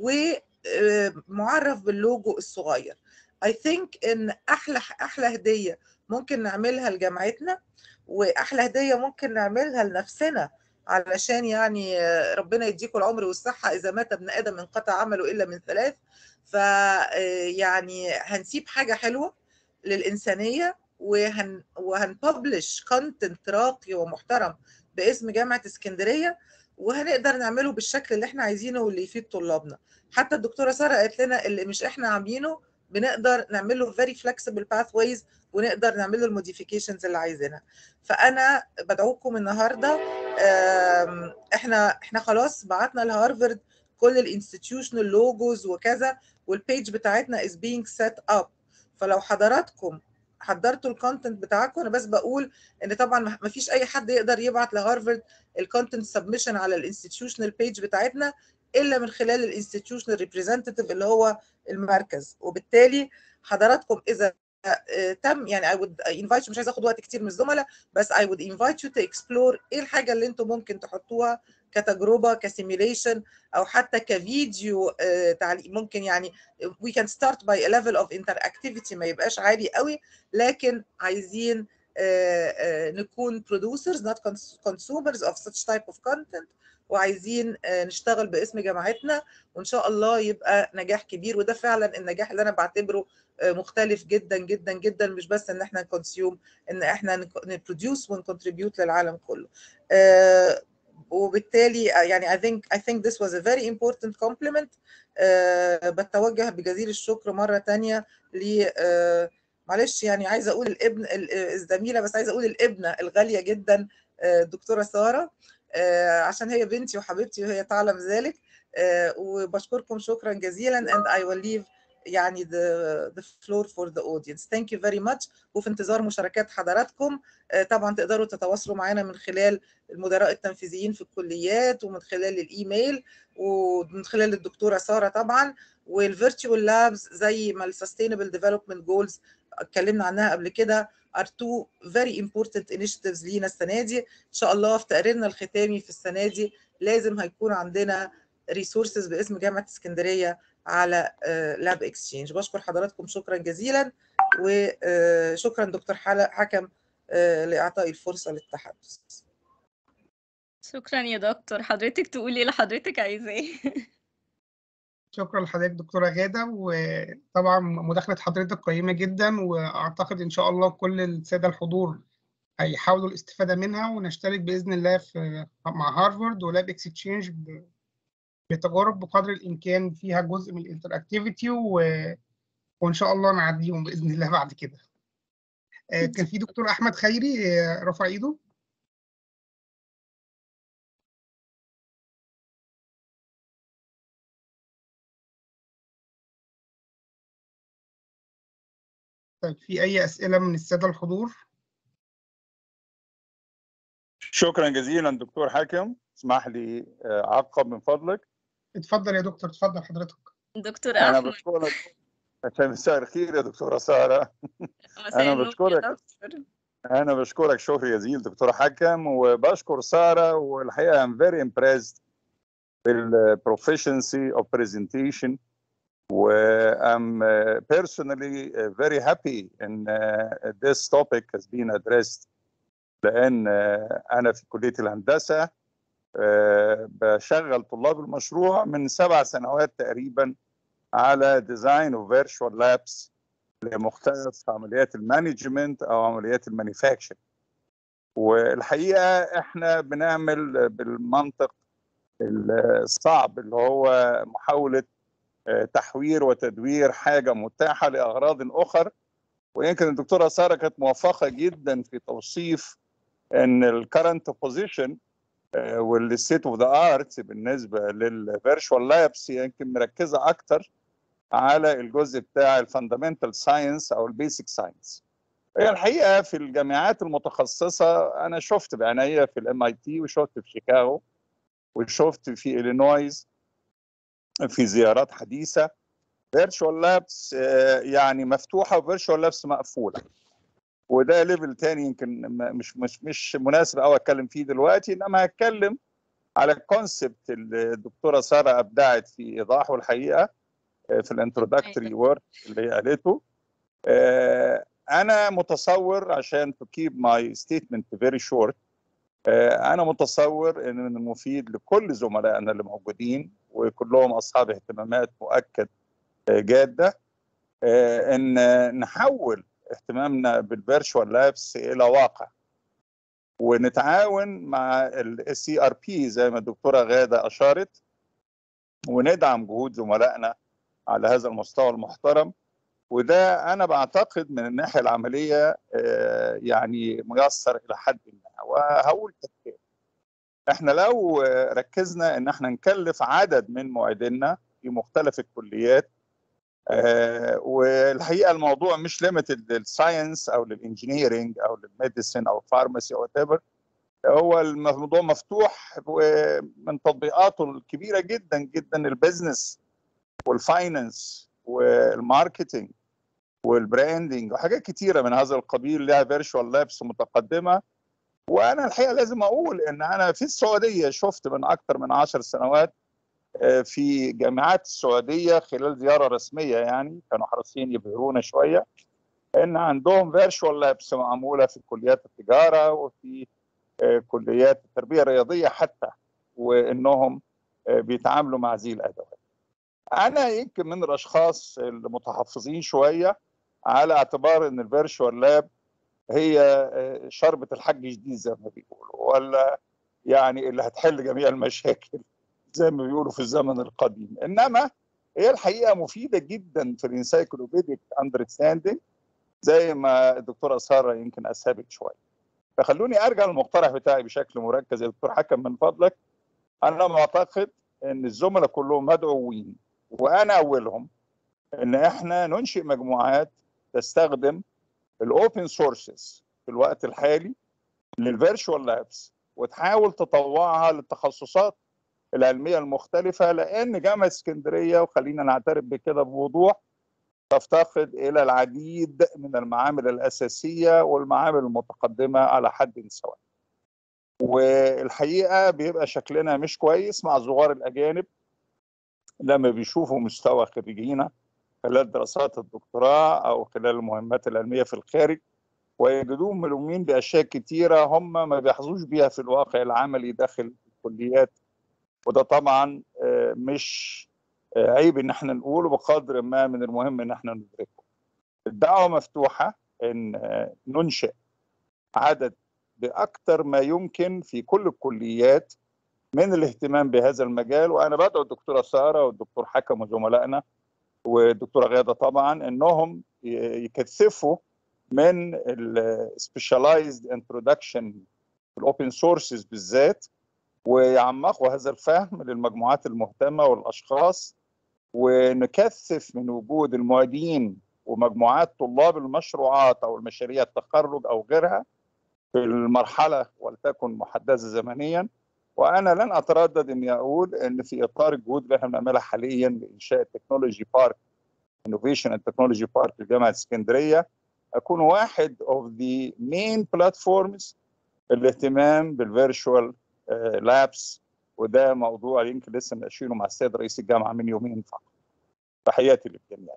ومعرف باللوجو الصغير I think ان احلى احلى هديه ممكن نعملها لجامعتنا واحلى هديه ممكن نعملها لنفسنا علشان يعني آه، ربنا يديكم العمر والصحه اذا مات ابن ادم انقطع عمله الا من ثلاث ف آه، يعني هنسيب حاجه حلوه للانسانيه وهن وهنببلش كونتنت راقي ومحترم باسم جامعه اسكندريه وهنقدر نعمله بالشكل اللي احنا عايزينه واللي يفيد طلابنا حتى الدكتوره ساره قالت لنا اللي مش احنا عاملينه بنقدر نعمله very flexible pathways ونقدر نعمل له الموديفيكيشنز اللي عايزينها فانا بدعوكم النهارده احنا احنا خلاص بعتنا لهارفرد كل الانستتيوشنال لوجوز وكذا والبيج بتاعتنا is being set up فلو حضراتكم حضرتوا الكونتنت بتاعكم انا بس بقول ان طبعا ما فيش اي حد يقدر يبعت لهارفرد الكونتنت سبمشن على الانستتيوشنال بيج بتاعتنا الا من خلال الانستتيوشنال ريبريزنتيف اللي هو المركز وبالتالي حضراتكم اذا تم يعني I would invite مش عايز اخد وقت كتير من الزملاء بس I would invite you to explore ايه الحاجه اللي انتم ممكن تحطوها كتجربه كسيميليشن او حتى كفيديو تعليق ممكن يعني we can start by a level of interactivity ما يبقاش عالي قوي لكن عايزين نكون producers not consumers of such type of content وعايزين نشتغل باسم جامعتنا وان شاء الله يبقى نجاح كبير وده فعلا النجاح اللي انا بعتبره مختلف جدا جدا جدا مش بس ان احنا نكونسيوم ان احنا نبروديوس ونكونتريبيوت للعالم كله وبالتالي يعني I think I think this was a very important compliment uh, بتوجه بجزيل الشكر مرة تانية ل uh, معلش يعني عايزة أقول الابن الزميلة بس عايزة أقول الابنة الغالية جدا الدكتورة سارة uh, عشان هي بنتي وحبيبتي وهي تعلم ذلك وبشكركم شكرا جزيلا and I will leave يعني the, the floor for the audience. Thank you very much وفي انتظار مشاركات حضراتكم طبعا تقدروا تتواصلوا معنا من خلال المدراء التنفيذيين في الكليات ومن خلال الايميل ومن خلال الدكتوره ساره طبعا والفيرتشوال لابز زي ما السستينبل ديفلوبمنت جولز اتكلمنا عنها قبل كده are two very important initiatives لينا السنه دي ان شاء الله في تقريرنا الختامي في السنه دي لازم هيكون عندنا ريسورسز باسم جامعه اسكندريه على لاب اكسشينج بشكر حضراتكم شكرا جزيلا وشكرا دكتور حكم لاعطائي الفرصه للتحدث شكرا يا دكتور حضرتك تقولي اللي حضرتك عايزاه شكرا لحضرتك دكتوره غاده وطبعا مداخله حضرتك قيمه جدا واعتقد ان شاء الله كل الساده الحضور هيحاولوا الاستفاده منها ونشترك باذن الله في مع هارفارد ولاب اكسشينج بتجارب بقدر الامكان فيها جزء من الانتراكتيفيتي و... وان شاء الله نعديهم باذن الله بعد كده كان في دكتور احمد خيري رفع ايده طيب في اي اسئله من الساده الحضور شكرا جزيلا دكتور حاكم اسمح لي اعقب من فضلك اتفضل يا دكتور اتفضل حضرتك دكتور انا احمد بشكرك عشان مساء الخير يا دكتوره ساره مساء أنا النور يا بشكرك. دكتور. انا بشكرك شكر جزيل دكتور حكم وبشكر ساره والحقيقه I'm very impressed بالproficiency of presentation و I'm uh, personally uh, very happy in uh, this topic has been addressed لان uh, انا في كليه الهندسه uh, بشغل طلاب المشروع من سبع سنوات تقريبا على ديزاين اوف فيرتشوال لابس لمختلف عمليات المانجمنت او عمليات المانيفاكتشر والحقيقه احنا بنعمل بالمنطق الصعب اللي هو محاوله تحوير وتدوير حاجه متاحه لاغراض اخر ويمكن الدكتوره ساره كانت موفقه جدا في توصيف ان الكرنت بوزيشن والستيت اوف ذا ارت بالنسبه للفيرتشوال لابس يمكن مركزه اكتر على الجزء بتاع الفاندامنتال ساينس او البيسك ساينس هي الحقيقه في الجامعات المتخصصه انا شفت بعناية في الام اي تي وشفت في شيكاغو وشفت في الينويز في زيارات حديثه فيرتشوال لابس يعني مفتوحه وفيرتشوال لابس مقفوله وده ليفل تاني يمكن مش مش مش مناسب قوي اتكلم فيه دلوقتي انما هتكلم على الكونسبت اللي الدكتوره ساره ابدعت في ايضاحه الحقيقه في الانترودكتوري وورد اللي هي قالته انا متصور عشان تو كيب ماي ستيتمنت فيري شورت انا متصور ان من المفيد لكل زملائنا اللي موجودين وكلهم اصحاب اهتمامات مؤكد جاده ان نحول اهتمامنا بالفيرتشوال لابس الى واقع ونتعاون مع السي ار بي زي ما الدكتوره غاده اشارت وندعم جهود زملائنا على هذا المستوى المحترم وده انا بعتقد من الناحيه العمليه آه، يعني ميسر الى حد ما وهقول كده احنا لو ركزنا ان احنا نكلف عدد من معيدينا في مختلف الكليات آه، والحقيقه الموضوع مش ليميتد للساينس او للانجينيرنج او للميديسن او الفارماسي او ايفر هو الموضوع مفتوح ومن تطبيقاته الكبيره جدا جدا البيزنس والفاينانس والماركتينج والبراندنج وحاجات كتيره من هذا القبيل لها فيرتشوال لابس متقدمه وانا الحقيقه لازم اقول ان انا في السعوديه شفت من اكثر من عشر سنوات آه، في جامعات السعوديه خلال زياره رسميه يعني كانوا حريصين يبهرونا شويه ان عندهم فيرتشوال لابس معموله في كليات التجاره وفي آه، كليات التربيه الرياضيه حتى وانهم آه، بيتعاملوا مع هذه الادوات. انا يمكن من الاشخاص المتحفظين شويه على اعتبار ان الفيرتشوال لاب هي آه، شربة الحج جديد زي ما بيقولوا ولا يعني اللي هتحل جميع المشاكل زي ما بيقولوا في الزمن القديم انما هي الحقيقه مفيده جدا في الانسايكلوبيديك اندرستاندينج زي ما الدكتوره ساره يمكن اسهبت شويه فخلوني ارجع للمقترح بتاعي بشكل مركز يا دكتور حكم من فضلك انا معتقد ان الزملاء كلهم مدعوين وانا اولهم ان احنا ننشئ مجموعات تستخدم الاوبن سورسز في الوقت الحالي للفيرتشوال لابس وتحاول تطوعها للتخصصات العلميه المختلفه لان جامعه اسكندريه وخلينا نعترف بكده بوضوح تفتقد الى العديد من المعامل الاساسيه والمعامل المتقدمه على حد سواء. والحقيقه بيبقى شكلنا مش كويس مع الصغار الاجانب لما بيشوفوا مستوى خريجينا خلال دراسات الدكتوراه او خلال المهمات العلميه في الخارج ويجدوهم ملومين باشياء كتيره هم ما بيحظوش بيها في الواقع العملي داخل الكليات وده طبعا آه، مش آه، عيب ان احنا نقوله بقدر ما من المهم ان احنا ندركه. الدعوه مفتوحه ان آه، ننشئ عدد باكثر ما يمكن في كل الكليات من الاهتمام بهذا المجال وانا بدعو الدكتوره ساره والدكتور حكم وزملائنا والدكتوره غاده طبعا انهم ي- يكثفوا من السبيشاليزد انترودكشن الاوبن سورسز بالذات ويعمقوا هذا الفهم للمجموعات المهتمه والاشخاص ونكثف من وجود المعيدين ومجموعات طلاب المشروعات او المشاريع التخرج او غيرها في المرحله ولتكن محدده زمنيا وانا لن اتردد اني اقول ان في اطار الجهود اللي احنا بنعملها حاليا لانشاء التكنولوجي بارك انوفيشن اند تكنولوجي بارك في جامعه اسكندريه اكون واحد اوف ذا مين بلاتفورمز الاهتمام بالفيرتشوال لابس وده موضوع يمكن لسه مناقشينه مع السيد رئيس الجامعه من يومين فقط تحياتي للجميع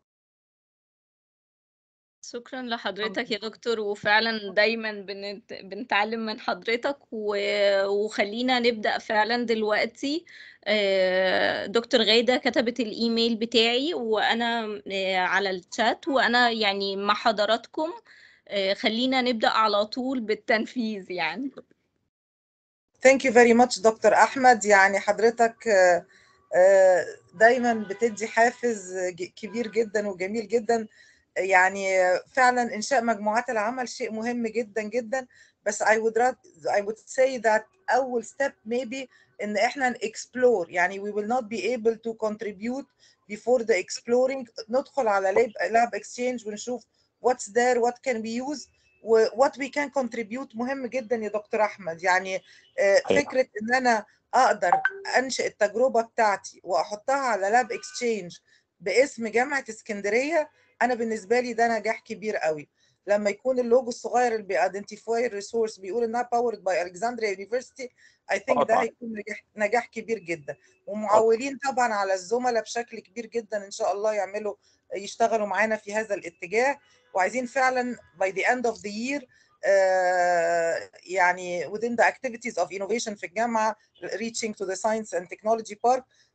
شكرا لحضرتك يا دكتور وفعلا دايما بنت... بنتعلم من حضرتك و... وخلينا نبدأ فعلا دلوقتي آه، دكتور غادة كتبت الإيميل بتاعي وأنا آه، على الشات وأنا يعني مع حضراتكم آه، خلينا نبدأ على طول بالتنفيذ يعني ثانك يو فيري ماتش دكتور احمد يعني حضرتك آه، آه، دايما بتدي حافز ج- كبير جدا وجميل جدا يعني آه، فعلا انشاء مجموعات العمل شيء مهم جدا جدا بس I would rather, I would say that اول step maybe ان احنا explore يعني we will not be able to contribute before the exploring ندخل على lab, lab exchange ونشوف what's there what can we use و what we can contribute مهم جدا يا دكتور احمد يعني آه، أيوة. فكره ان انا اقدر انشئ التجربه بتاعتي واحطها على لاب اكسشينج باسم جامعه اسكندريه انا بالنسبه لي ده نجاح كبير قوي لما يكون اللوجو الصغير اللي بيأيدنتيفاي الريسورس بيقول انها باورد باي الكسندريا يونيفرستي اي ثينك ده طبعاً. هيكون نجاح نجاح كبير جدا ومعولين طبعا على الزملاء بشكل كبير جدا ان شاء الله يعملوا يشتغلوا معانا في هذا الاتجاه وعايزين فعلا by the end of the year آه، يعني within the activities of innovation في الجامعة reaching to the science and technology park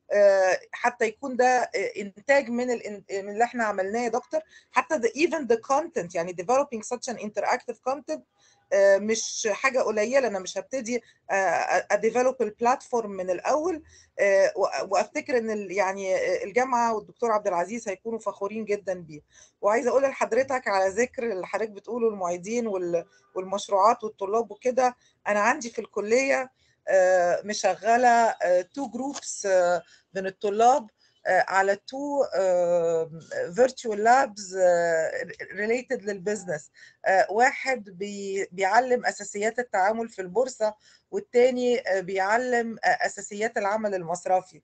آه، حتى يكون ده آه، انتاج من ال- من اللي احنا عملناه يا دكتور حتى the, even the content يعني developing such an interactive content آه، مش حاجه قليله انا مش هبتدي اديفلوب البلاتفورم من الاول آه، و- وافتكر ان ال- يعني آه، الجامعه والدكتور عبد العزيز هيكونوا فخورين جدا بيه وعايزه اقول لحضرتك على ذكر اللي حضرتك بتقوله المعيدين وال- والمشروعات والطلاب وكده انا عندي في الكليه آه، مشغله تو جروبس من الطلاب آه، على تو فيرتشوال لابز ريليتد للبزنس واحد بي- بيعلم اساسيات التعامل في البورصه والتاني آه، بيعلم آه، اساسيات العمل المصرفي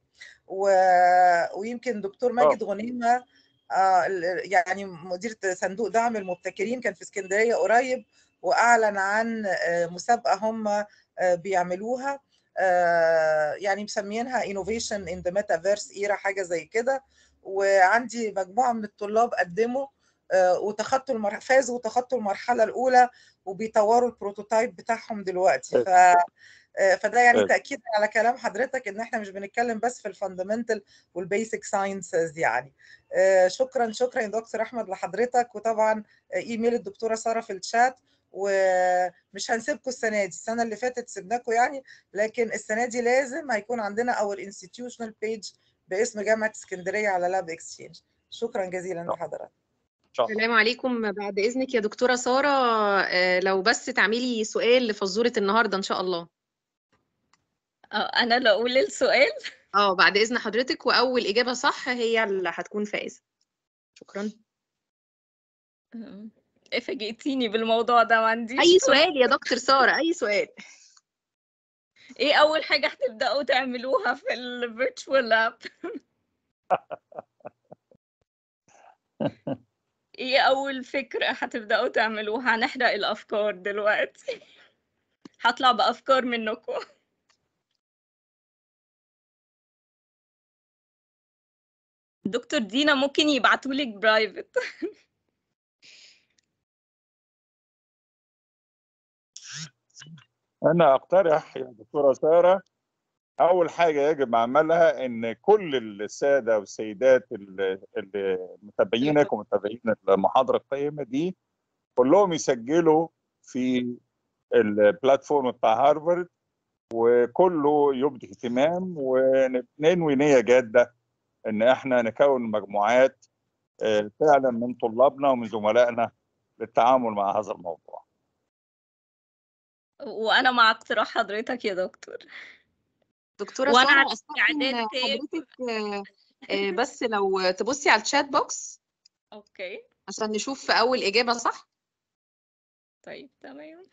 و- ويمكن دكتور ماجد غنيمه آه، ال- يعني مدير صندوق دعم المبتكرين كان في اسكندريه قريب واعلن عن آه، مسابقه هم آه، بيعملوها آه، يعني مسميينها innovation in the metaverse era حاجه زي كده وعندي مجموعه من الطلاب قدموا آه، وتخطوا المر... فازوا وتخطوا المرحله الاولى وبيطوروا البروتوتايب بتاعهم دلوقتي ف آه، فده يعني حلو. تاكيد على كلام حضرتك ان احنا مش بنتكلم بس في الفاندمنتال والبيسك ساينسز يعني آه، شكرا شكرا يا دكتور احمد لحضرتك وطبعا آه، ايميل الدكتوره ساره في الشات ومش هنسيبكم السنه دي السنه اللي فاتت سيبناكم يعني لكن السنه دي لازم هيكون عندنا اور انستتيوشنال بيج باسم جامعه اسكندريه على لاب اكسشينج شكرا جزيلا لحضرتك ان شاء الله السلام عليكم بعد إذنك يا دكتورة سارة آه، لو بس تعملي سؤال لفزورة النهاردة إن شاء الله آه، انا اللي اقول السؤال اه بعد إذن حضرتك وأول إجابة صح هي اللي هتكون فائزة شكرا أم، فاجئتيني بالموضوع ده ما عنديش أي سؤال يا دكتور سارة أي سؤال ايه اول حاجة هتبدأوا تعملوها في الفيرتشوال لاب ايه اول فكرة هتبدأوا تعملوها هنحرق الافكار دلوقتي هطلع بافكار منكم دكتور دينا ممكن يبعتولك برايفت انا اقترح يا دكتوره ساره اول حاجه يجب عملها ان كل الساده والسيدات اللي اللي متابعينك ومتابعين المحاضره القيمه دي كلهم يسجلوا في البلاتفورم بتاع هارفارد وكله يبدي اهتمام وننوي نيه جاده ان احنا نكون مجموعات آه، فعلا من طلابنا ومن زملائنا للتعامل مع هذا الموضوع وانا مع اقتراح حضرتك يا دكتور دكتورة وأنا سارة على أستأذن استعداد تاني. حضرتك آه، آه، بس لو تبصي على الشات بوكس اوكي عشان نشوف أول إجابة صح طيب تمام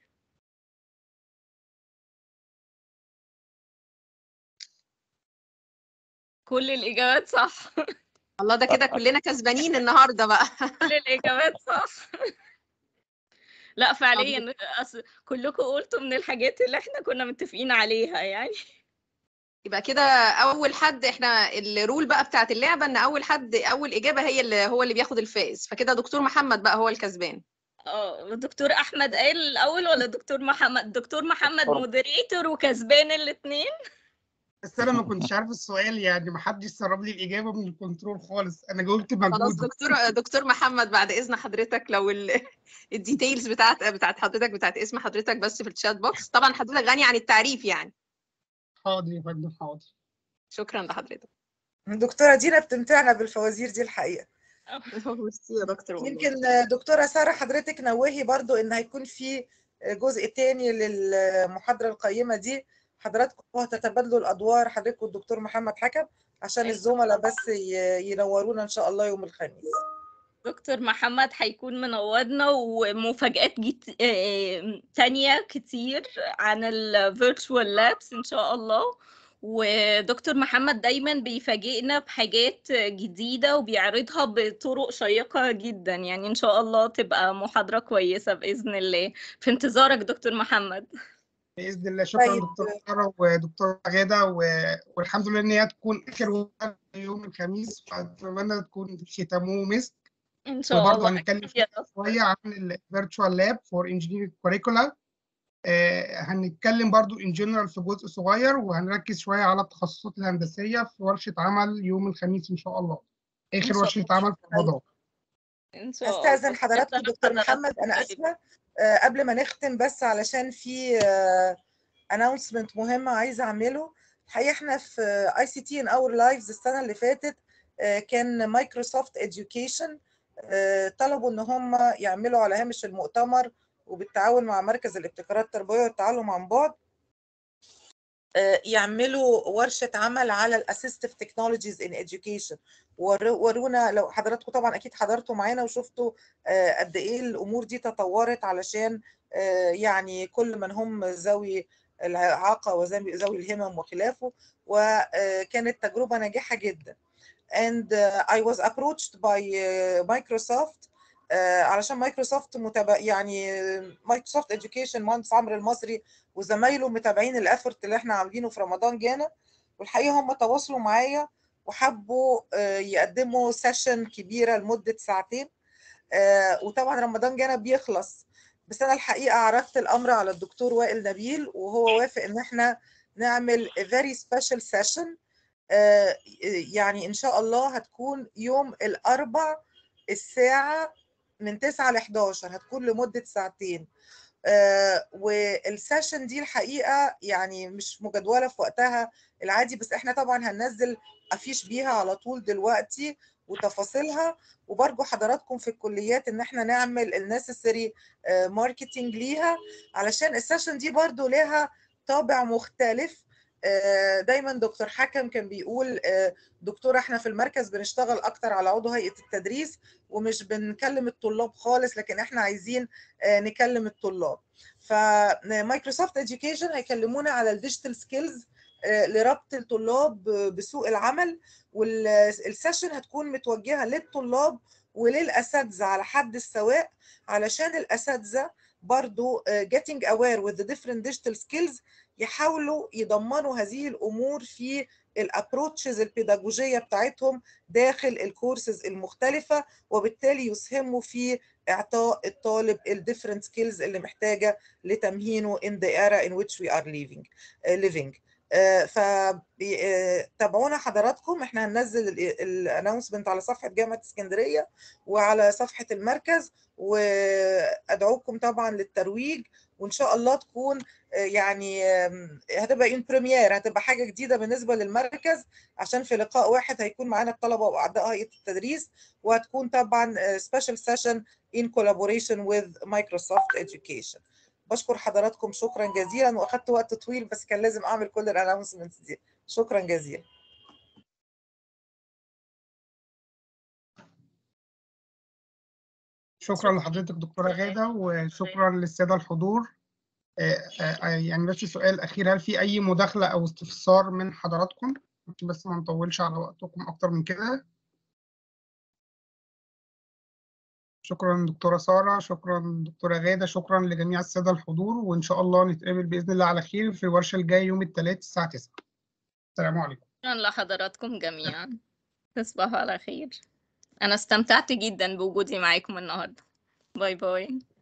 كل الإجابات صح الله ده كده كلنا كسبانين النهاردة بقى كل الإجابات صح لا فعليا أصل كلكم قلتوا من الحاجات اللي احنا كنا متفقين عليها يعني يبقى كده اول حد احنا الرول بقى بتاعت اللعبه ان اول حد اول اجابه هي اللي هو اللي بياخد الفائز فكده دكتور محمد بقى هو الكسبان اه دكتور احمد قال الاول ولا دكتور محمد دكتور محمد دكتور. مودريتور وكسبان الاثنين بس انا ما كنتش عارف السؤال يعني ما حدش سرب لي الاجابه من الكنترول خالص انا جاوبت خلاص مجهود دكتور دكتور محمد بعد اذن حضرتك لو ال- الديتيلز بتاعت بتاعت حضرتك بتاعت اسم حضرتك بس في الشات بوكس طبعا حضرتك غني عن التعريف يعني حاضر يا فندم حاضر شكرا لحضرتك الدكتوره دينا بتمتعنا بالفوازير دي الحقيقه ميرسي يا دكتور والله. يمكن دكتوره ساره حضرتك نوهي برضو ان هيكون في جزء تاني للمحاضره القيمه دي حضراتكم هتتبادلوا الادوار حضرتك والدكتور محمد حكم عشان أيوة. الزملاء بس ي- ينورونا ان شاء الله يوم الخميس دكتور محمد هيكون منورنا ومفاجآت جت... آه، تانية كتير عن ال virtual labs إن شاء الله ودكتور محمد دايما بيفاجئنا بحاجات جديدة وبيعرضها بطرق شيقة جدا يعني إن شاء الله تبقى محاضرة كويسة بإذن الله في انتظارك دكتور محمد باذن الله شكرا طيب. دكتور ساره ودكتور غاده و... والحمد لله ان هي تكون اخر وقت يوم الخميس واتمنى تكون ختامه مسك إن شاء وبرضه الله هنتكلم أكيد يا دكتور. شويه عن الفيرتشوال لاب فور انجينيرنج كوريكولا آه، هنتكلم برضو ان جنرال في جزء صغير وهنركز شويه على التخصصات الهندسيه في ورشه عمل يوم الخميس ان شاء الله إن اخر شاء ورشه الله. عمل في رمضان ان شاء الله استاذن حضراتكم دكتور محمد انا اسفه آه، قبل ما نختم بس علشان في اناونسمنت مهمه عايزه اعمله الحقيقه احنا في اي سي تي ان اور لايفز السنه اللي فاتت آه، كان مايكروسوفت اديوكيشن طلبوا ان هم يعملوا على هامش المؤتمر وبالتعاون مع مركز الابتكارات التربويه والتعلم عن بعد آه، يعملوا ورشه عمل على الاسيستيف تكنولوجيز ان education ورو- ورونا لو حضراتكم طبعا اكيد حضرتوا معانا وشفتوا آه، قد ايه الامور دي تطورت علشان آه، يعني كل من هم ذوي الاعاقه وذوي ذوي الهمم وخلافه وكانت تجربه ناجحه جدا and uh, I was approached by uh, Microsoft uh, علشان مايكروسوفت متابع يعني مايكروسوفت اديوكيشن مهندس عمرو المصري وزمايله متابعين الافورت اللي احنا عاملينه في رمضان جانا والحقيقه هم تواصلوا معايا وحبوا uh, يقدموا سيشن كبيره لمده ساعتين uh, وطبعا رمضان جانا بيخلص بس انا الحقيقه عرضت الامر على الدكتور وائل نبيل وهو وافق ان احنا نعمل a very special session آه، يعني ان شاء الله هتكون يوم الاربع الساعه من 9 ل 11 هتكون لمده ساعتين آه، والسيشن دي الحقيقه يعني مش مجدوله في وقتها العادي بس احنا طبعا هننزل افيش بيها على طول دلوقتي وتفاصيلها وبرجو حضراتكم في الكليات ان احنا نعمل النسيسري ماركتنج ليها علشان السيشن دي برضو لها طابع مختلف آه، دايما دكتور حكم كان بيقول آه، دكتور احنا في المركز بنشتغل اكتر على عضو هيئه التدريس ومش بنكلم الطلاب خالص لكن احنا عايزين آه، نكلم الطلاب فمايكروسوفت اديوكيشن هيكلمونا على الديجيتال سكيلز لربط الطلاب بسوق العمل والسيشن هتكون متوجهه للطلاب وللاساتذه على حد السواء علشان الاساتذه برضو getting aware with the different digital skills يحاولوا يضمنوا هذه الامور في الابروتشز البيداجوجيه بتاعتهم داخل الكورسز المختلفه وبالتالي يسهموا في اعطاء الطالب الديفرنت سكيلز اللي محتاجه لتمهينه in the era in which we are living uh, living فتابعونا حضراتكم احنا هننزل الانونسمنت على صفحه جامعه اسكندريه وعلى صفحه المركز وادعوكم طبعا للترويج وان شاء الله تكون يعني هتبقى ان بريمير هتبقى حاجه جديده بالنسبه للمركز عشان في لقاء واحد هيكون معانا الطلبه واعضاء هيئه التدريس وهتكون طبعا سبيشال سيشن ان كولابوريشن وذ مايكروسوفت اديوكيشن بشكر حضراتكم شكرا جزيلا واخدت وقت طويل بس كان لازم اعمل كل الانونسمنتس دي شكرا جزيلا شكرا لحضرتك دكتوره غاده وشكرا للساده الحضور آه، آه، يعني بس سؤال اخير هل في اي مداخله او استفسار من حضراتكم عشان بس ما نطولش على وقتكم اكتر من كده شكرا دكتورة سارة شكرا دكتورة غادة شكرا لجميع السادة الحضور وإن شاء الله نتقابل بإذن الله على خير في الورشة الجاية يوم الثلاث الساعة 9 السلام عليكم شكرا لحضراتكم جميعا تصبحوا على خير أنا استمتعت جدا بوجودي معاكم النهاردة باي باي